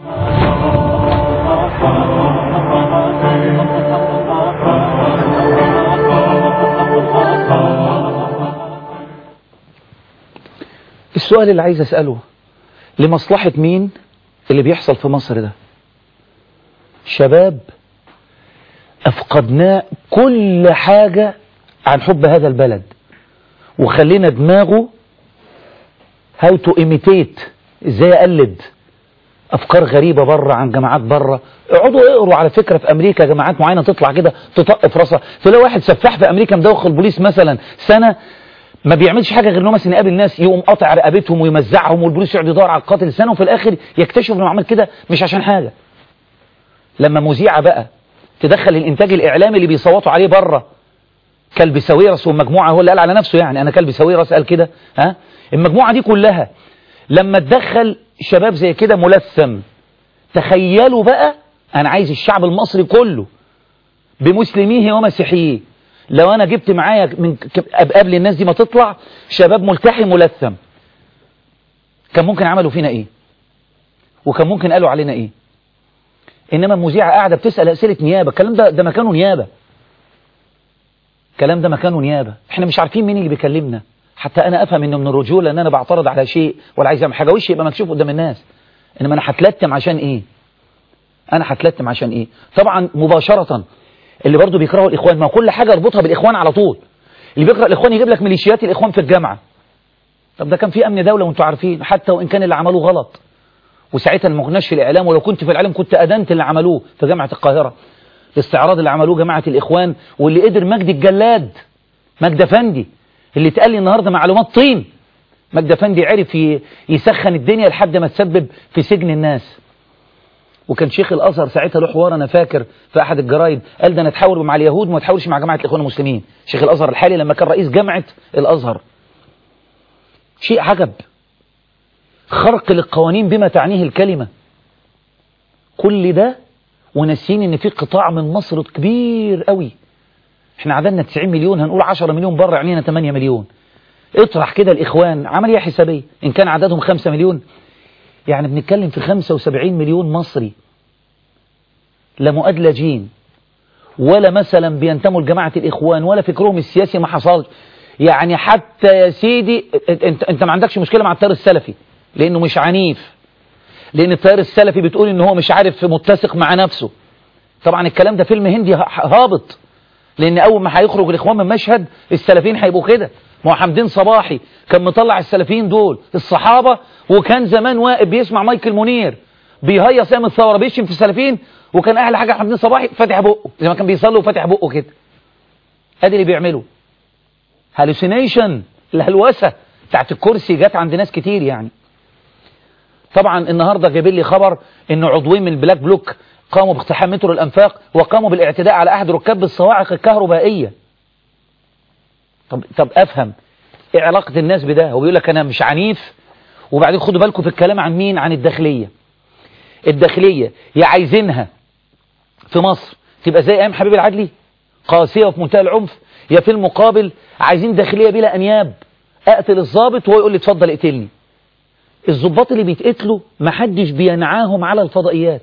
[SPEAKER 1] السؤال اللي عايز أسأله لمصلحة مين اللي بيحصل في مصر ده شباب أفقدناه كل حاجة عن حب هذا البلد وخلينا دماغه هاو تو ايميتيت ازاي اقلد افكار غريبه بره عن جماعات بره اقعدوا اقروا على فكره في امريكا جماعات معينه تطلع كده تطق في راسها تلاقي واحد سفاح في امريكا مدوخ البوليس مثلا سنه ما بيعملش حاجه غير انه مثلا يقابل ناس يقوم قاطع رقبتهم ويمزعهم والبوليس يقعد يدور على القاتل سنه وفي الاخر يكتشف انه عمل كده مش عشان حاجه لما مذيعه بقى تدخل الانتاج الاعلامي اللي بيصوتوا عليه بره كلب ساويرس والمجموعه هو اللي قال على نفسه يعني انا كلب ساويرس قال كده ها المجموعه دي كلها لما تدخل شباب زي كده ملثم تخيلوا بقى انا عايز الشعب المصري كله بمسلميه ومسيحيه لو انا جبت معايا من ك- قبل الناس دي ما تطلع شباب ملتحي ملثم كان ممكن عملوا فينا ايه وكان ممكن قالوا علينا ايه انما المذيعه قاعده بتسال اسئله نيابه الكلام ده ده مكانه نيابه الكلام ده مكانه نيابه احنا مش عارفين مين اللي بيكلمنا حتى انا افهم انه من الرجوله ان انا بعترض على شيء ولا عايز اعمل حاجه وشي يبقى مكشوف قدام الناس انما انا هتلتم عشان ايه انا هتلتم عشان ايه طبعا مباشرة اللي برضو بيكرهوا الاخوان ما هو كل حاجة اربطها بالاخوان على طول اللي بيكره الاخوان يجيب لك ميليشيات الاخوان في الجامعة طب ده كان في امن دولة وانتوا عارفين حتى وان كان اللي عملوه غلط وساعتها ما كناش في الاعلام ولو كنت في الاعلام كنت ادنت اللي عملوه في جامعة القاهرة الاستعراض اللي عملوه جماعة الاخوان واللي قدر مجدي الجلاد مجدي افندي اللي اتقال لي النهارده معلومات طين مجدي افندي عرف ي- يسخن الدنيا لحد ما تسبب في سجن الناس وكان شيخ الازهر ساعتها له حوار انا فاكر في احد الجرايد قال ده انا اتحاور مع اليهود وما اتحاورش مع جماعه الاخوان المسلمين شيخ الازهر الحالي لما كان رئيس جامعه الازهر شيء عجب خرق للقوانين بما تعنيه الكلمه كل ده وناسين ان في قطاع من مصر كبير قوي احنا عددنا 90 مليون هنقول 10 مليون بره يعني 8 مليون اطرح كده الاخوان عمليه حسابيه ان كان عددهم 5 مليون يعني بنتكلم في 75 مليون مصري لا مؤدلجين ولا مثلا بينتموا لجماعة الإخوان ولا فكرهم السياسي ما حصلش يعني حتى يا سيدي انت, انت ما عندكش مشكلة مع التيار السلفي لأنه مش عنيف لأن التيار السلفي بتقول إن هو مش عارف متسق مع نفسه طبعا الكلام ده فيلم هندي ه- هابط لأن أول ما هيخرج الإخوان من مشهد السلفيين هيبقوا كده ما هو حمدين صباحي كان مطلع السلفيين دول الصحابة وكان زمان واقف بيسمع مايكل منير بيهيص ايام الثوره بيشتم في السلفيين وكان احلى حاجه حمدين صباحي فاتح بقه زي ما كان بيصلي وفاتح بقه كده ادي اللي بيعمله هالوسينيشن الهلوسه بتاعت الكرسي جت عند ناس كتير يعني طبعا النهارده جايبين لي خبر ان عضوين من البلاك بلوك قاموا باقتحام مترو الانفاق وقاموا بالاعتداء على احد ركاب الصواعق الكهربائيه طب طب افهم ايه علاقه الناس بده هو بيقول لك انا مش عنيف وبعدين خدوا بالكم في الكلام عن مين عن الداخليه الداخليه يا عايزينها في مصر تبقى زي ايام حبيب العدلي قاسيه وفي منتهى العنف يا في المقابل عايزين داخليه بلا انياب اقتل الضابط وهو يقول لي اتفضل اقتلني الضباط اللي بيتقتلوا محدش بينعاهم على الفضائيات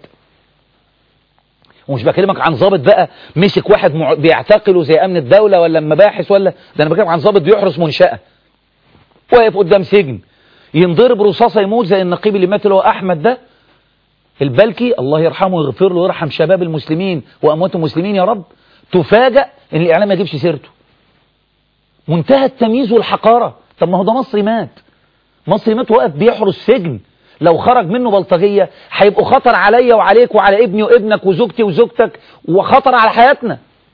[SPEAKER 1] ومش بكلمك عن ضابط بقى مسك واحد مع... بيعتقله زي امن الدوله ولا المباحث ولا ده انا بكلمك عن ضابط بيحرس منشاه واقف قدام سجن ينضرب رصاصه يموت زي النقيب اللي مات اللي هو احمد ده البلكي الله يرحمه ويغفر له ويرحم شباب المسلمين واموات المسلمين يا رب تفاجأ ان الاعلام ما يجيبش سيرته منتهى التمييز والحقاره طب ما هو ده مصري مات مصري مات واقف بيحرس سجن لو خرج منه بلطجية هيبقوا خطر عليا وعليك وعلى ابني وابنك وزوجتي وزوجتك وخطر على حياتنا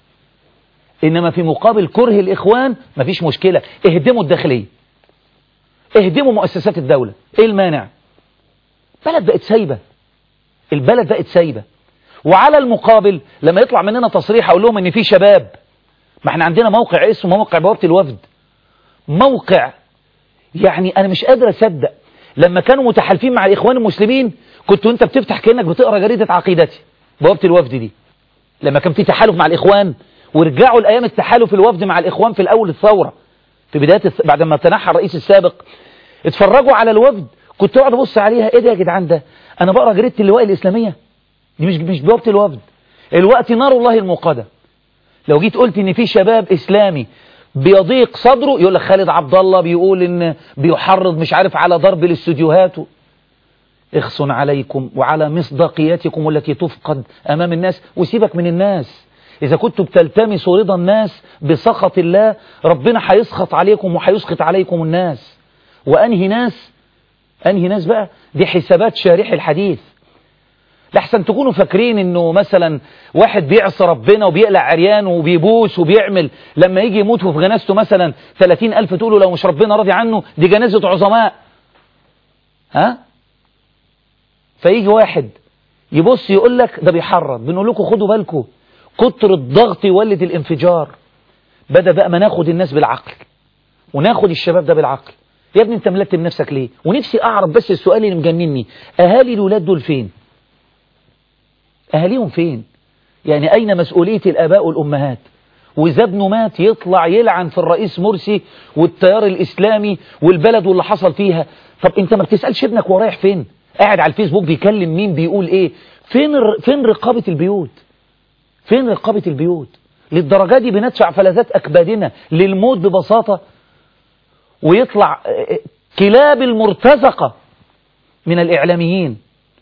[SPEAKER 1] إنما في مقابل كره الإخوان مفيش مشكلة اهدموا الداخلية اهدموا مؤسسات الدولة ايه المانع بلد بقت سايبة البلد بقت سايبة وعلى المقابل لما يطلع مننا تصريح اقول لهم ان في شباب ما احنا عندنا موقع اسمه موقع بوابة الوفد موقع يعني انا مش قادر اصدق لما كانوا متحالفين مع الاخوان المسلمين كنت وانت بتفتح كانك بتقرا جريده عقيدتي بوابه الوفد دي لما كان في تحالف مع الاخوان ورجعوا لايام التحالف الوفد مع الاخوان في الاول الثوره في بدايه الث... بعد ما تنحى الرئيس السابق اتفرجوا على الوفد كنت اقعد ابص عليها ايه ده يا جدعان ده انا بقرا جريده اللواء الاسلاميه دي مش مش بوابه الوفد الوقت نار الله الموقده لو جيت قلت ان في شباب اسلامي بيضيق صدره يقول لك خالد عبد الله بيقول ان بيحرض مش عارف على ضرب الاستوديوهات اخص عليكم وعلى مصداقيتكم التي تفقد امام الناس وسيبك من الناس اذا كنتوا بتلتمسوا رضا الناس بسخط الله ربنا هيسخط عليكم وهيسخط عليكم الناس وانهي ناس انهي ناس بقى دي حسابات شارح الحديث لحسن تكونوا فاكرين انه مثلا واحد بيعصى ربنا وبيقلع عريان وبيبوس وبيعمل لما يجي يموت وفي جنازته مثلا 30 ألف تقولوا لو مش ربنا راضي عنه دي جنازة عظماء ها فيجي واحد يبص يقول لك ده بيحرض بنقول لكم خدوا بالكم كتر الضغط يولد الانفجار بدأ بقى ما ناخد الناس بالعقل وناخد الشباب ده بالعقل يا ابني انت ملتم نفسك ليه ونفسي اعرف بس السؤال اللي مجنني اهالي الولاد دول فين أهاليهم فين يعني أين مسؤولية الآباء والأمهات وإذا ابنه مات يطلع يلعن في الرئيس مرسي والتيار الإسلامي والبلد واللي حصل فيها طب أنت ما بتسألش ابنك هو رايح فين قاعد على الفيسبوك بيكلم مين بيقول إيه فين ر... فين رقابة البيوت فين رقابة البيوت للدرجة دي بندفع فلذات أكبادنا للموت ببساطة ويطلع كلاب المرتزقة من الإعلاميين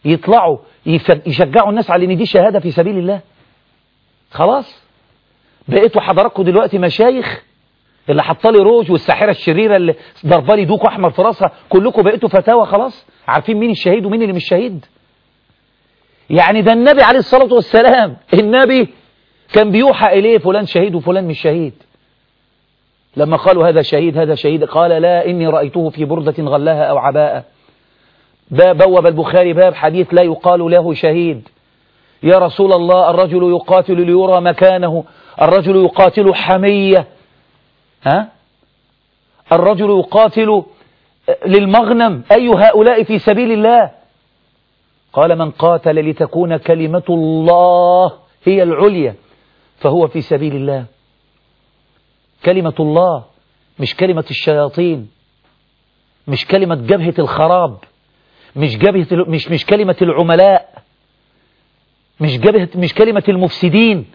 [SPEAKER 1] يطلعوا يف- يشجعوا الناس على ان دي شهادة في سبيل الله خلاص بقيتوا حضراتكم دلوقتي مشايخ اللي حطالي روج والساحرة الشريرة اللي ضربالي دوك احمر في راسها كلكم بقيتوا فتاوى خلاص عارفين مين الشهيد ومين اللي مش شهيد يعني ده النبي عليه الصلاة والسلام النبي كان بيوحى إليه فلان شهيد وفلان مش شهيد لما قالوا هذا شهيد هذا شهيد قال لا إني رأيته في بردة غلاها أو عباءة باب بوب البخاري باب حديث لا يقال له شهيد يا رسول الله الرجل يقاتل ليرى مكانه الرجل يقاتل حمية ها الرجل يقاتل للمغنم أي هؤلاء في سبيل الله قال من قاتل لتكون كلمة الله هي العليا فهو في سبيل الله كلمة الله مش كلمة الشياطين مش كلمة جبهة الخراب مش جبهة مش مش كلمة العملاء مش جبهة مش كلمة المفسدين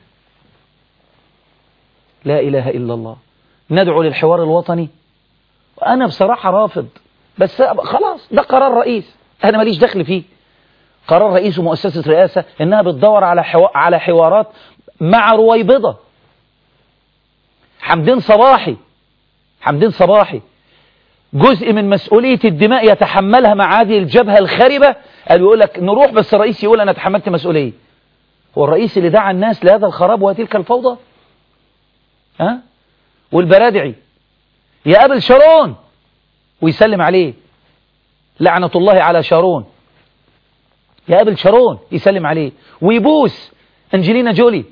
[SPEAKER 1] لا إله إلا الله ندعو للحوار الوطني وأنا بصراحة رافض بس خلاص ده قرار رئيس أنا ماليش دخل فيه قرار رئيس ومؤسسة رئاسة إنها بتدور على حوا... على حوارات مع رويبضة حمدين صباحي حمدين صباحي جزء من مسؤولية الدماء يتحملها مع هذه الجبهة الخربة قال يقول لك نروح بس الرئيس يقول أنا تحملت مسؤولية هو الرئيس اللي دعا الناس لهذا الخراب وتلك الفوضى ها والبرادعي يقابل شارون ويسلم عليه لعنة الله على شارون يقابل شارون يسلم عليه ويبوس أنجلينا جولي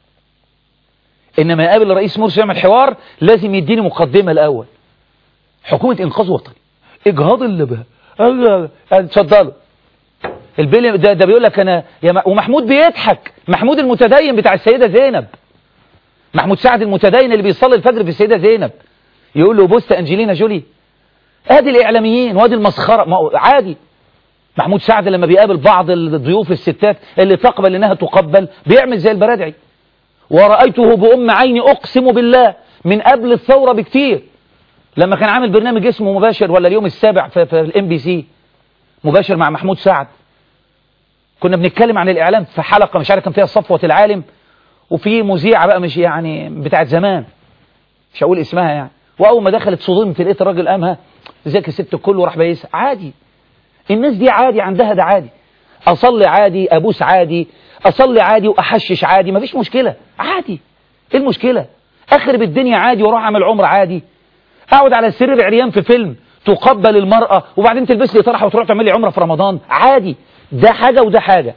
[SPEAKER 1] إنما يقابل الرئيس مرسي يعمل حوار لازم يديني مقدمة الأول حكومة إنقاذ وطني إجهاض اللبهة اتفضلوا البيلي ده, ده بيقول لك أنا يا م... ومحمود بيضحك محمود المتدين بتاع السيدة زينب محمود سعد المتدين اللي بيصلي الفجر في السيدة زينب يقول له بوست أنجلينا جولي ادي الإعلاميين وادي المسخرة ما هو عادي محمود سعد لما بيقابل بعض الضيوف الستات اللي تقبل انها تقبل بيعمل زي البرادعي ورأيته بأم عيني أقسم بالله من قبل الثورة بكتير لما كان عامل برنامج اسمه مباشر ولا اليوم السابع في, في الام بي سي مباشر مع محمود سعد كنا بنتكلم عن الإعلام في حلقة مش عارف كان فيها صفوة العالم وفي مذيعة بقى مش يعني بتاعت زمان مش هقول اسمها يعني وأول ما دخلت صدمت لقيت الراجل قامها ازيك يا ست الكل وراح بايسها عادي الناس دي عادي عندها ده عادي أصلي عادي أبوس عادي أصلي عادي وأحشش عادي مفيش مشكلة عادي إيه المشكلة أخرب الدنيا عادي وأروح أعمل عمر عادي أقعد على السرير عريان في فيلم تقبل المرأة وبعدين تلبس لي طرحة وتروح تعمل لي عمرة في رمضان عادي ده حاجة وده حاجة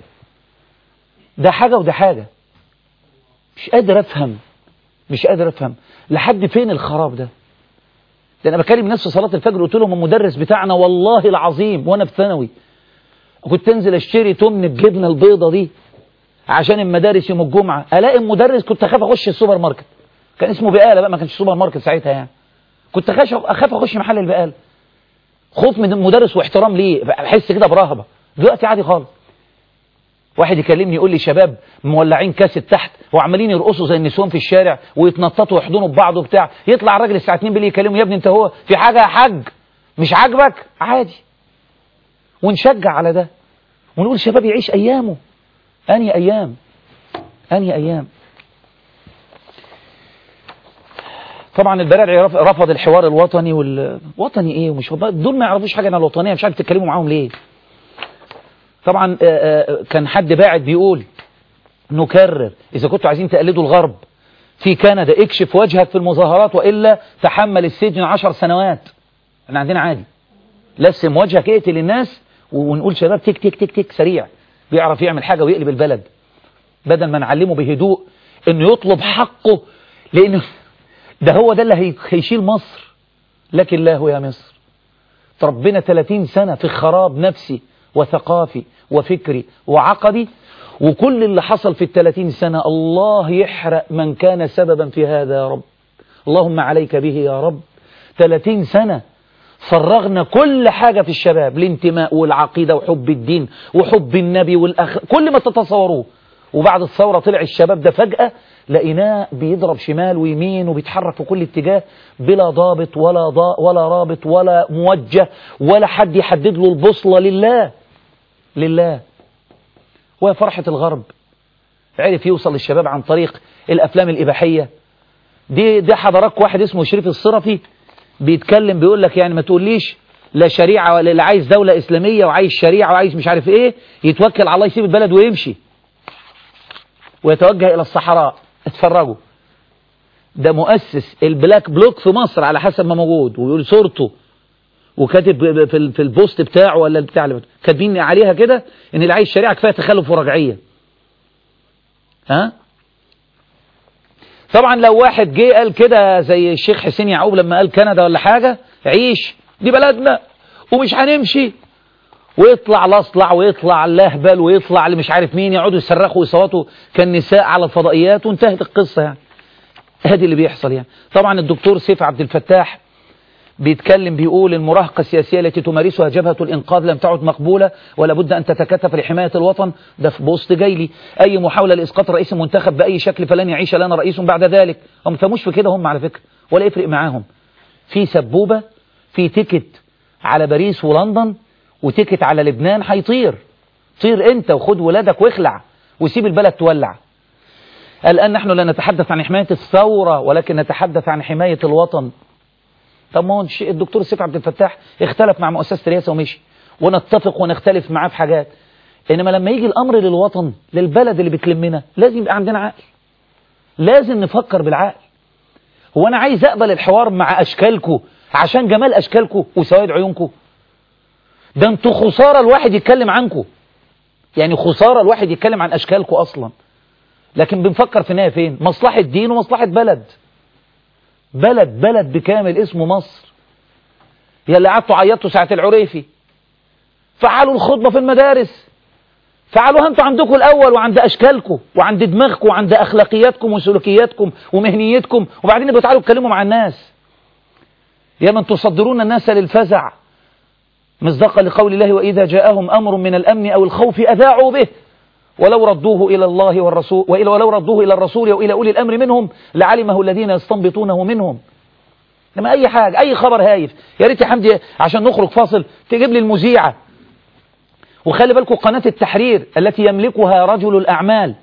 [SPEAKER 1] ده حاجة وده حاجة مش قادر أفهم مش قادر أفهم لحد فين الخراب ده ده أنا بكلم ناس في صلاة الفجر قلت لهم المدرس بتاعنا والله العظيم وأنا في ثانوي كنت انزل اشتري تمن الجبنة البيضة دي عشان المدارس يوم الجمعة الاقي المدرس كنت اخاف اخش السوبر ماركت كان اسمه بقالة بقى ما كانش سوبر ماركت ساعتها يعني كنت اخاف اخش محل البقالة خوف من المدرس واحترام ليه بحس كده برهبة دلوقتي عادي خالص واحد يكلمني يقول لي شباب مولعين كاسة تحت وعمالين يرقصوا زي النسوان في الشارع ويتنططوا ويحضنوا ببعض وبتاع يطلع الراجل الساعة 2 بالليل يكلمه يا ابني انت هو في حاجة يا حاج مش عاجبك عادي ونشجع على ده ونقول شباب يعيش أيامه أني أيام أني أيام طبعا البرارعي رفض الحوار الوطني والوطني ايه ومش دول ما يعرفوش حاجة عن الوطنية مش عارف تتكلموا معاهم ليه طبعا كان حد باعت بيقول نكرر إذا كنتوا عايزين تقلدوا الغرب في كندا اكشف وجهك في المظاهرات وإلا تحمل السجن عشر سنوات احنا عندنا عادي لسم وجهك اقتل الناس ونقول شباب تك تك تك تك سريع بيعرف يعمل حاجة ويقلب البلد بدل ما نعلمه بهدوء انه يطلب حقه لانه ده هو ده اللي هيشيل مصر لكن الله يا مصر تربينا 30 سنة في خراب نفسي وثقافي وفكري وعقدي وكل اللي حصل في الثلاثين سنة الله يحرق من كان سببا في هذا يا رب اللهم عليك به يا رب 30 سنة فرغنا كل حاجة في الشباب الانتماء والعقيدة وحب الدين وحب النبي والأخ كل ما تتصوروه وبعد الثورة طلع الشباب ده فجأة لقيناه بيضرب شمال ويمين وبيتحرك في كل اتجاه بلا ضابط ولا ضاء ولا رابط ولا موجه ولا حد يحدد له البوصلة لله لله وهي فرحة الغرب عرف يوصل للشباب عن طريق الأفلام الإباحية دي دي حضراتك واحد اسمه شريف الصرفي بيتكلم بيقول لك يعني ما تقوليش لا شريعة ولا اللي عايز دولة إسلامية وعايز شريعة وعايز مش عارف إيه يتوكل على الله يسيب البلد ويمشي ويتوجه إلى الصحراء اتفرجوا ده مؤسس البلاك بلوك في مصر على حسب ما موجود ويقول صورته وكاتب في ال- في البوست بتاعه ولا البتاع اللي كاتبين عليها كده ان اللي عايز شريعه كفايه تخلف ورجعيه ها طبعا لو واحد جه قال كده زي الشيخ حسين يعقوب لما قال كندا ولا حاجه عيش دي بلدنا ومش هنمشي ويطلع الاصلع ويطلع اللهبل ويطلع اللي مش عارف مين يقعدوا يصرخوا ويصوتوا كالنساء على الفضائيات وانتهت القصه يعني ادي اللي بيحصل يعني طبعا الدكتور سيف عبد الفتاح بيتكلم بيقول المراهقة السياسية التي تمارسها جبهة الإنقاذ لم تعد مقبولة ولا بد أن تتكاتف لحماية الوطن ده في بوست جايلي أي محاولة لإسقاط رئيس منتخب بأي شكل فلن يعيش لنا رئيس بعد ذلك هم فهموش في كده هم على فكرة ولا يفرق معاهم في سبوبة في تيكت على باريس ولندن وتيكت على لبنان هيطير طير انت وخد ولادك واخلع وسيب البلد تولع الآن نحن لا نتحدث عن حماية الثورة ولكن نتحدث عن حماية الوطن طب ما هو الش- الدكتور سيف عبد الفتاح اختلف مع مؤسسة الرئاسة ومشي ونتفق ونختلف معاه في حاجات إنما لما يجي الأمر للوطن للبلد اللي بتلمنا لازم يبقى عندنا عقل لازم نفكر بالعقل هو أنا عايز أقبل الحوار مع أشكالكم عشان جمال أشكالكم وسواد عيونكم ده انتوا خسارة الواحد يتكلم عنكم يعني خسارة الواحد يتكلم عن أشكالكم أصلا لكن بنفكر في النهاية فين مصلحة دين ومصلحة بلد بلد بلد بكامل اسمه مصر يا اللي قعدتوا عيطتوا ساعة العريفي فعلوا الخطبة في المدارس فعلوها انتوا عندكم الأول وعند أشكالكم وعند دماغكم وعند أخلاقياتكم وسلوكياتكم ومهنيتكم وبعدين يبقوا تعالوا اتكلموا مع الناس يا من تصدرون الناس للفزع مصداقا لقول الله وإذا جاءهم أمر من الأمن أو الخوف أذاعوا به ولو ردوه إلى الله والرسول وإلى ولو ردوه إلى الرسول وإلى أولي الأمر منهم لعلمه الذين يستنبطونه منهم لما أي حاجة أي خبر هايف يا ريت يا حمدي عشان نخرج فاصل تجيب لي المذيعة وخلي بالكم قناة التحرير التي يملكها رجل الأعمال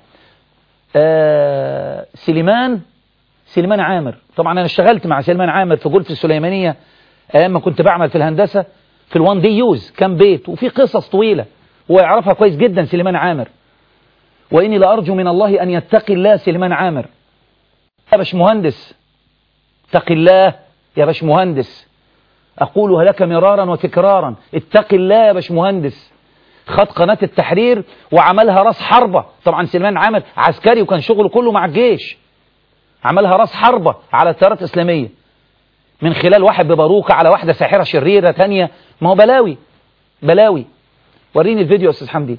[SPEAKER 1] آه سليمان سليمان عامر طبعا أنا اشتغلت مع سليمان عامر في جولف السليمانية أيام ما كنت بعمل في الهندسة في الوان دي يوز كان بيت وفي قصص طويلة هو يعرفها كويس جدا سليمان عامر وإني لأرجو من الله أن يتقي الله سليمان عامر يا باش مهندس اتق الله يا باش مهندس أقولها لك مرارا وتكرارا اتق الله يا باش مهندس خد قناة التحرير وعملها راس حربة طبعا سليمان عامر عسكري وكان شغله كله مع الجيش عملها راس حربة على التيارات الإسلامية من خلال واحد بباروكة على واحدة ساحرة شريرة تانية ما هو بلاوي بلاوي وريني الفيديو يا أستاذ حمدي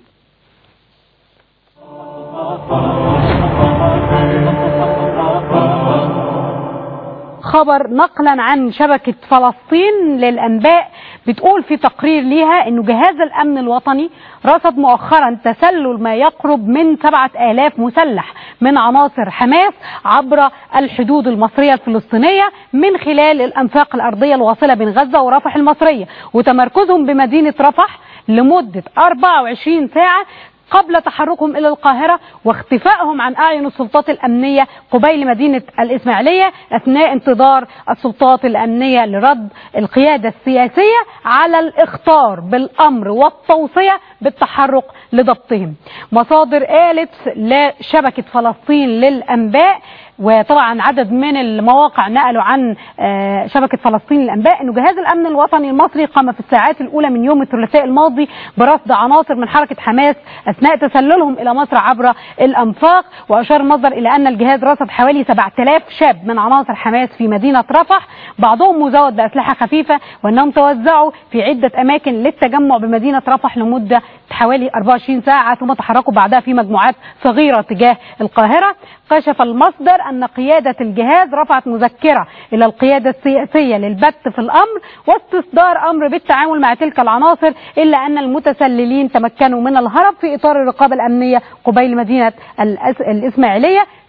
[SPEAKER 6] خبر نقلا عن شبكة فلسطين للأنباء بتقول في تقرير ليها أنه جهاز الأمن الوطني رصد مؤخرا تسلل ما يقرب من 7000 مسلح من عناصر حماس عبر الحدود المصرية الفلسطينية من خلال الأنفاق الأرضية الواصلة بين غزة ورفح المصرية وتمركزهم بمدينة رفح لمدة 24 ساعة قبل تحركهم إلى القاهرة واختفائهم عن أعين السلطات الأمنية قبيل مدينة الإسماعيلية أثناء انتظار السلطات الأمنية لرد القيادة السياسية على الإخطار بالأمر والتوصية بالتحرك لضبطهم مصادر قالت لشبكة فلسطين للأنباء وطبعا عدد من المواقع نقلوا عن آه، شبكة فلسطين للأنباء أنه جهاز الأمن الوطني المصري قام في الساعات الأولى من يوم الثلاثاء الماضي برصد عناصر من حركة حماس أثناء تسللهم إلى مصر عبر الأنفاق وأشار المصدر إلى أن الجهاز رصد حوالي 7000 شاب من عناصر حماس في مدينة رفح بعضهم مزود بأسلحة خفيفة وأنهم توزعوا في عدة أماكن للتجمع بمدينة رفح لمدة حوالي 24 ساعة ثم تحركوا بعدها في مجموعات صغيرة تجاه القاهرة كشف المصدر أن قيادة الجهاز رفعت مذكرة إلى القيادة السياسية للبت في الأمر واستصدار أمر بالتعامل مع تلك العناصر إلا أن المتسللين تمكنوا من الهرب في إطار الرقابة الأمنية قبيل مدينة الأس- الإسماعيلية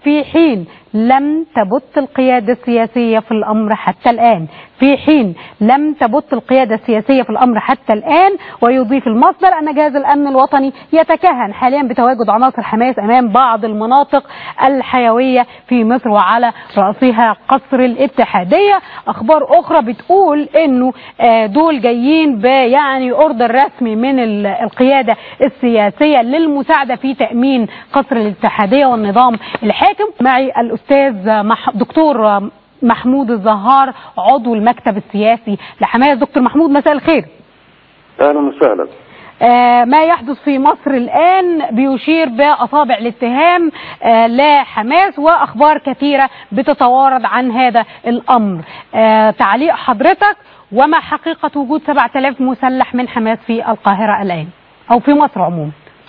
[SPEAKER 6] في حين لم تبت القيادة السياسية في الأمر حتى الآن في حين لم تبت القيادة السياسية في الأمر حتى الآن ويضيف المصدر أن جهاز الأمن الوطني يتكهن حاليا بتواجد عناصر حماس أمام بعض المناطق الحيوية في مصر وعلى رأسها قصر الاتحادية أخبار أخرى بتقول أنه آه، دول جايين بيعني أوردر رسمي من ال- القيادة السياسية للمساعدة في تأمين قصر الاتحادية والنظام الحاكم معي الأستاذ مح... دكتور محمود الزهار عضو المكتب السياسي لحماس دكتور محمود مساء الخير
[SPEAKER 2] اهلا وسهلا
[SPEAKER 6] آه، ما يحدث في مصر الآن بيشير بأصابع الاتهام آه، لحماس وأخبار كثيرة بتتوارد عن هذا الأمر آه، تعليق حضرتك وما حقيقة وجود 7000 مسلح من حماس في القاهرة الآن أو في مصر عموما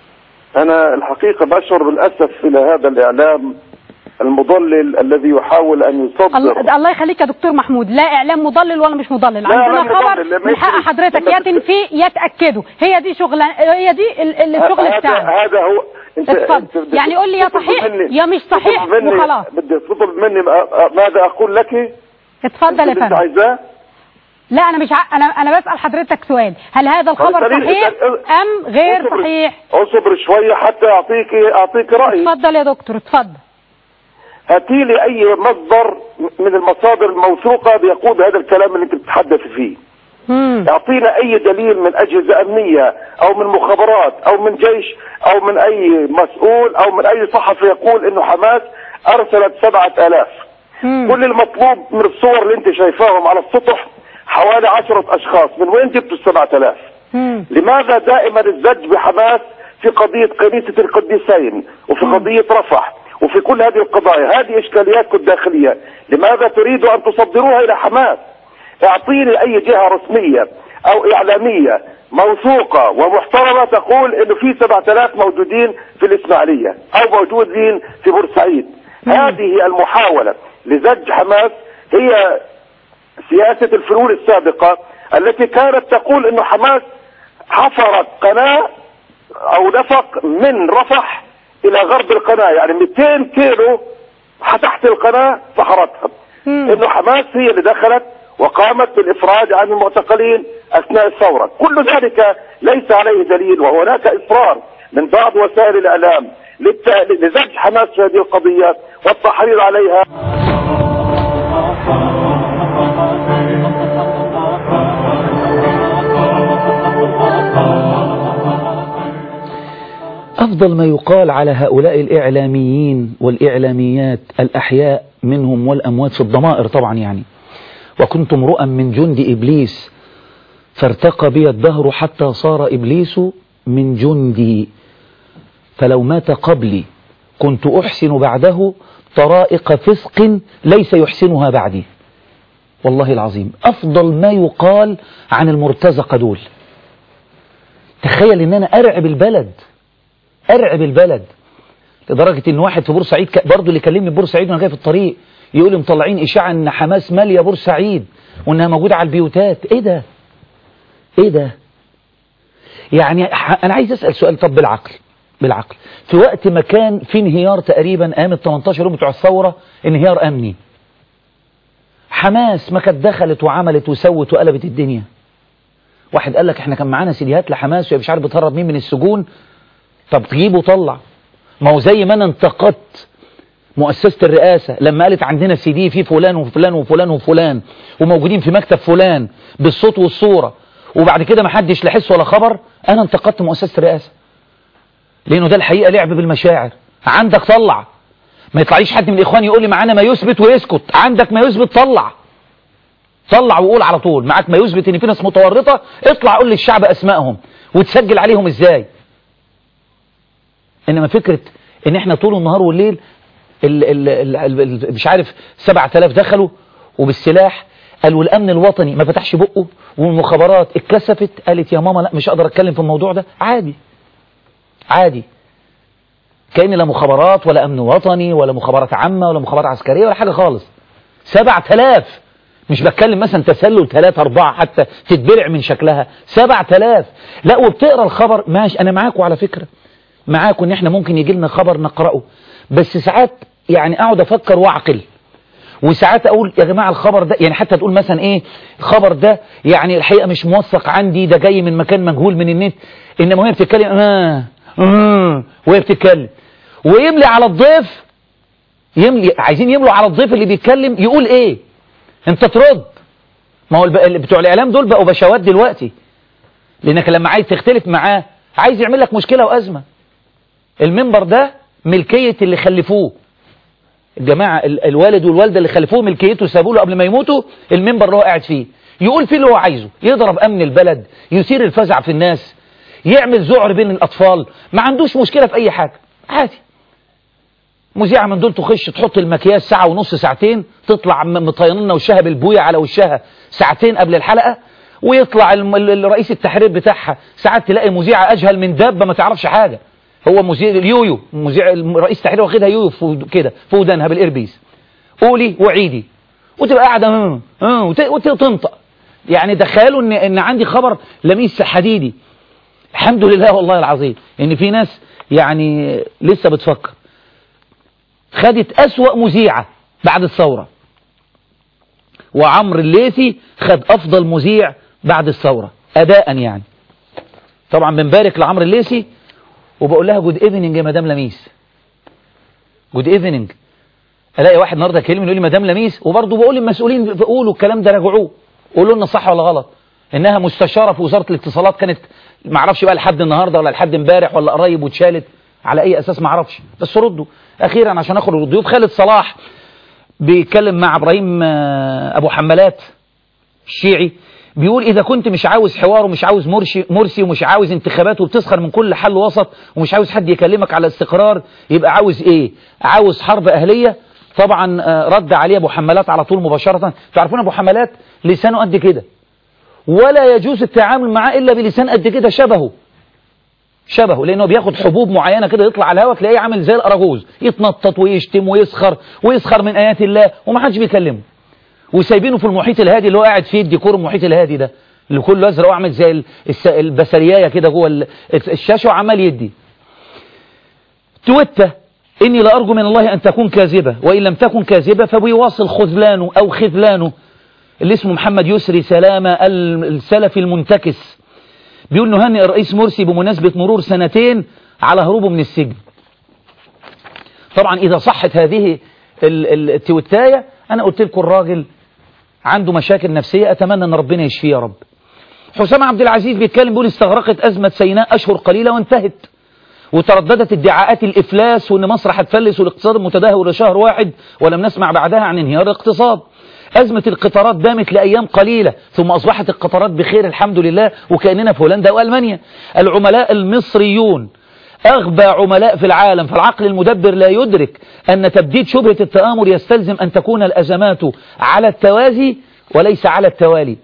[SPEAKER 2] انا الحقيقه بشعر بالاسف الى هذا الاعلام المضلل الذي يحاول ان يصدر
[SPEAKER 6] الله الله يخليك يا دكتور محمود لا اعلام مضلل ولا مش مضلل
[SPEAKER 2] لا،
[SPEAKER 6] عندنا
[SPEAKER 2] لا
[SPEAKER 6] خبر
[SPEAKER 2] مضلل، ما
[SPEAKER 6] من حق
[SPEAKER 2] يمكن-
[SPEAKER 6] حضرتك
[SPEAKER 2] لما
[SPEAKER 6] يا
[SPEAKER 2] تت-
[SPEAKER 6] تنفيه يا تاكده هي دي شغل هي دي ال- ال- الشغل
[SPEAKER 2] هذا
[SPEAKER 6] بتاعنا
[SPEAKER 2] هذا هو انت
[SPEAKER 6] اتفضل.
[SPEAKER 2] انت بدك
[SPEAKER 6] يعني قول لي يا
[SPEAKER 2] تطلب
[SPEAKER 6] صحيح
[SPEAKER 2] مني-
[SPEAKER 6] يا مش صحيح
[SPEAKER 2] تطلب مني
[SPEAKER 6] وخلاص.
[SPEAKER 2] بدك تطلب مني ما- ماذا اقول لك
[SPEAKER 6] اتفضل يا
[SPEAKER 2] اللي انت
[SPEAKER 6] فندم
[SPEAKER 2] عايزاه
[SPEAKER 6] لا انا مش ع... انا انا بسال حضرتك سؤال هل هذا الخبر
[SPEAKER 2] طيب،
[SPEAKER 6] صحيح
[SPEAKER 2] طيب،
[SPEAKER 6] ام غير
[SPEAKER 2] اصبر-
[SPEAKER 6] صحيح
[SPEAKER 2] اصبر شويه حتى اعطيك اعطيك رايي
[SPEAKER 6] اتفضل يا دكتور اتفضل
[SPEAKER 2] هاتي لي اي مصدر من المصادر الموثوقه بيقول بهذا الكلام اللي انت بتتحدث فيه
[SPEAKER 6] امم
[SPEAKER 2] اعطينا اي دليل من اجهزه امنيه او من مخابرات او من جيش او من اي مسؤول او من اي صحفي يقول انه حماس ارسلت سبعة الاف كل المطلوب من الصور اللي انت شايفاهم على السطح حوالي عشرة اشخاص من وين جبتوا السبعة الاف
[SPEAKER 6] امم
[SPEAKER 2] لماذا دائما الزج بحماس في قضية كنيسة القديسين وفي قضية رفح وفي كل هذه القضايا هذه إشكالياتكم الداخلية لماذا تريدوا أن تصدروها إلى حماس اعطيني أي جهة رسمية أو إعلامية موثوقة ومحترمة تقول إنه في 7000 موجودين في الإسماعيلية أو موجودين في بورسعيد هذه المحاولة لزج حماس هي سياسة الفلول السابقة التي كانت تقول انه حماس حفرت قناة او نفق من رفح الى غرب القناة يعني 200 كيلو تحت القناة فحرتها انه حماس هي اللي دخلت وقامت بالافراج عن المعتقلين اثناء الثورة كل ذلك ليس عليه دليل وهناك اصرار من بعض وسائل الاعلام للت- لزج حماس في هذه القضية والتحريض عليها
[SPEAKER 1] أفضل ما يقال على هؤلاء الإعلاميين والإعلاميات الأحياء منهم والأموات في الضمائر طبعا يعني وكنت امرؤا من جند إبليس فارتقى بي الدهر حتى صار إبليس من جندي فلو مات قبلي كنت أحسن بعده طرائق فسق ليس يحسنها بعدي والله العظيم أفضل ما يقال عن المرتزقة دول تخيل ان انا ارعب البلد ارعب البلد لدرجة ان واحد في بورسعيد ك- برضه اللي كلمني في بورسعيد وانا جاي في الطريق يقول لي مطلعين اشاعة ان حماس مالية بورسعيد وانها موجودة على البيوتات ايه ده ايه ده يعني ح- انا عايز اسأل سؤال طب بالعقل بالعقل في وقت ما كان في انهيار تقريبا ايام ال 18 يوم بتوع الثورة انهيار امني حماس ما كانت دخلت وعملت وسوت وقلبت الدنيا واحد قال لك احنا كان معانا سيديهات لحماس وهي مش عارف بتهرب مين من السجون طب تجيبه وطلع ما هو زي ما انا انتقدت مؤسسة الرئاسة لما قالت عندنا سي دي في فلان وفلان وفلان وفلان وموجودين في مكتب فلان بالصوت والصورة وبعد كده ما حدش لا حس ولا خبر انا انتقدت مؤسسة الرئاسة لانه ده الحقيقة لعب بالمشاعر عندك طلع ما يطلعيش حد من الاخوان يقول لي معانا ما يثبت ويسكت عندك ما يثبت طلع طلع وقول على طول معاك ما يثبت ان في ناس متورطة اطلع قول للشعب اسمائهم وتسجل عليهم ازاي انما فكرة ان احنا طول النهار والليل ال ال ال ال ال مش عارف 7000 دخلوا وبالسلاح قال والامن الوطني ما فتحش بقه والمخابرات اتكسفت قالت يا ماما لا مش قادر اتكلم في الموضوع ده عادي عادي كأن لا مخابرات ولا امن وطني ولا مخابرات عامة ولا مخابرات عسكرية ولا حاجة خالص 7000 مش بتكلم مثلا تسلل 3 4 حتى تتبلع من شكلها 7000 لا وبتقرا الخبر ماشي انا معاكم على فكرة معاكم ان احنا ممكن يجي لنا خبر نقراه بس ساعات يعني اقعد افكر واعقل وساعات اقول يا جماعه الخبر ده يعني حتى تقول مثلا ايه الخبر ده يعني الحقيقه مش موثق عندي ده جاي من مكان مجهول من النت انما وهي بتتكلم اه اه وهي بتتكلم ويملي على الضيف يملي عايزين يملوا على الضيف اللي بيتكلم يقول ايه انت ترد ما هو الب- اللي بتوع الاعلام دول بقوا بشوات دلوقتي لانك لما عايز تختلف معاه عايز يعمل لك مشكله وازمه المنبر ده ملكيه اللي خلفوه الجماعة ال- الوالد والوالدة اللي خلفوه ملكيته سابوا له قبل ما يموتوا المنبر اللي هو قاعد فيه يقول فيه اللي هو عايزه يضرب أمن البلد يثير الفزع في الناس يعمل ذعر بين الأطفال ما عندوش مشكلة في أي حاجة عادي مذيعة من دول تخش تحط المكياج ساعة ونص ساعتين تطلع م- مطيننا وشها بالبوية على وشها ساعتين قبل الحلقة ويطلع الم- ال- ال- رئيس التحرير بتاعها ساعات تلاقي مذيعة أجهل من دابة ما تعرفش حاجة هو مذيع اليويو مذيع الم- رئيس التحرير واخدها يويو في ود- كده في ودانها بالإربيز قولي وعيدي وتبقى قاعدة اه اه وت- وت- وتنطق يعني تخيلوا ان ان عندي خبر لميس حديدي الحمد لله والله العظيم ان في ناس يعني لسه بتفكر خدت أسوأ مذيعة بعد الثورة وعمرو الليثي خد أفضل مذيع بعد الثورة أداء يعني طبعا بنبارك لعمرو الليثي وبقول لها جود ايفنينج يا مدام لميس جود ايفنينج الاقي واحد النهارده يكلمني يقول لي مدام لميس وبرضه بقول للمسؤولين قولوا الكلام ده راجعوه قولوا لنا صح ولا غلط انها مستشاره في وزاره الاتصالات كانت ما اعرفش بقى لحد النهارده ولا لحد امبارح ولا قريب واتشالت على اي اساس ما اعرفش بس ردوا اخيرا عشان اخرج الضيوف خالد صلاح بيتكلم مع ابراهيم آه، ابو حمالات الشيعي بيقول إذا كنت مش عاوز حوار ومش عاوز مرشي مرسي ومش عاوز انتخابات وبتسخر من كل حل وسط ومش عاوز حد يكلمك على استقرار يبقى عاوز إيه عاوز حرب أهلية طبعا آه، رد عليه أبو حمالات على طول مباشرة تعرفون أبو حمالات لسانه قد كده ولا يجوز التعامل معاه إلا بلسان قد كده شبهه شبهه لانه بياخد حبوب معينه كده يطلع على الهواء تلاقيه عامل زي الاراجوز يتنطط ويشتم ويسخر ويسخر من ايات الله ومحدش بيكلمه وسايبينه في المحيط الهادي اللي هو قاعد فيه الديكور المحيط الهادي ده اللي كله ازرق وعامل زي ال- الس- البسريايه كده جوه ال- الشاشه وعمال يدي تويته اني لارجو من الله ان تكون كاذبه وان لم تكن كاذبه فبيواصل خذلانه او خذلانه اللي اسمه محمد يسري سلامه ال- السلفي المنتكس بيقول نهنئ الرئيس مرسي بمناسبة مرور سنتين على هروبه من السجن طبعا إذا صحت هذه ال- ال- التويتاية أنا قلت لكم الراجل عنده مشاكل نفسية أتمنى أن ربنا يشفيه يا رب حسام عبد العزيز بيتكلم بيقول استغرقت أزمة سيناء أشهر قليلة وانتهت وترددت ادعاءات الإفلاس وأن مصر هتفلس والاقتصاد متدهور لشهر واحد ولم نسمع بعدها عن انهيار الاقتصاد أزمة القطارات دامت لأيام قليلة ثم أصبحت القطارات بخير الحمد لله وكأننا في هولندا وألمانيا العملاء المصريون أغبى عملاء في العالم فالعقل المدبر لا يدرك أن تبديد شبهة التآمر يستلزم أن تكون الأزمات على التوازي وليس على التوالي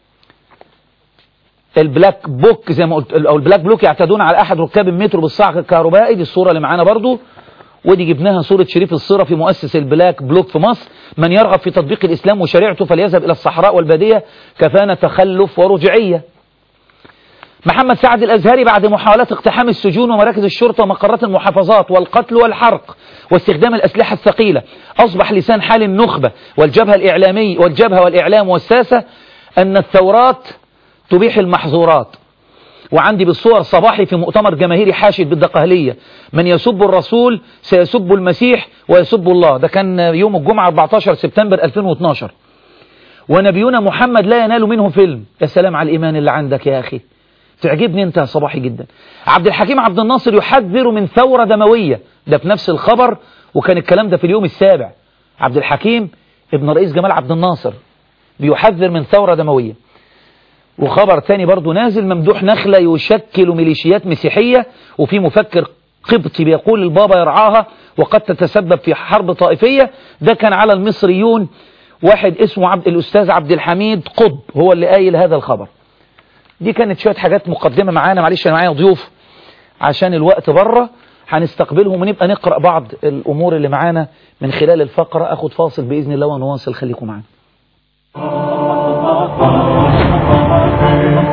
[SPEAKER 1] البلاك بوك زي ما قلت او البلاك بلوك يعتدون على احد ركاب المترو بالصعق الكهربائي دي الصوره اللي معانا برضو ودي جبناها صورة شريف الصرفي مؤسس البلاك بلوك في مصر من يرغب في تطبيق الإسلام وشريعته فليذهب إلى الصحراء والبادية كفانا تخلف ورجعية محمد سعد الأزهري بعد محاولات اقتحام السجون ومراكز الشرطة ومقرات المحافظات والقتل والحرق واستخدام الأسلحة الثقيلة أصبح لسان حال النخبة والجبهة الإعلامي والجبهة والإعلام والساسة أن الثورات تبيح المحظورات وعندي بالصور صباحي في مؤتمر جماهيري حاشد بالدقهلية من يسب الرسول سيسب المسيح ويسب الله ده كان يوم الجمعة 14 سبتمبر 2012 ونبينا محمد لا ينال منه فيلم يا سلام على الإيمان اللي عندك يا أخي تعجبني انت يا صباحي جدا عبد الحكيم عبد الناصر يحذر من ثورة دموية ده في نفس الخبر وكان الكلام ده في اليوم السابع عبد الحكيم ابن رئيس جمال عبد الناصر بيحذر من ثورة دموية وخبر تاني برضو نازل ممدوح نخلة يشكل ميليشيات مسيحية وفي مفكر قبطي بيقول البابا يرعاها وقد تتسبب في حرب طائفية ده كان على المصريون واحد اسمه عبد الأستاذ عبد الحميد قطب هو اللي قايل هذا الخبر دي كانت شوية حاجات مقدمة معانا معلش أنا معايا ضيوف عشان الوقت بره هنستقبلهم ونبقى نقرأ بعض الأمور اللي معانا من خلال الفقرة أخد فاصل بإذن الله ونواصل خليكم معانا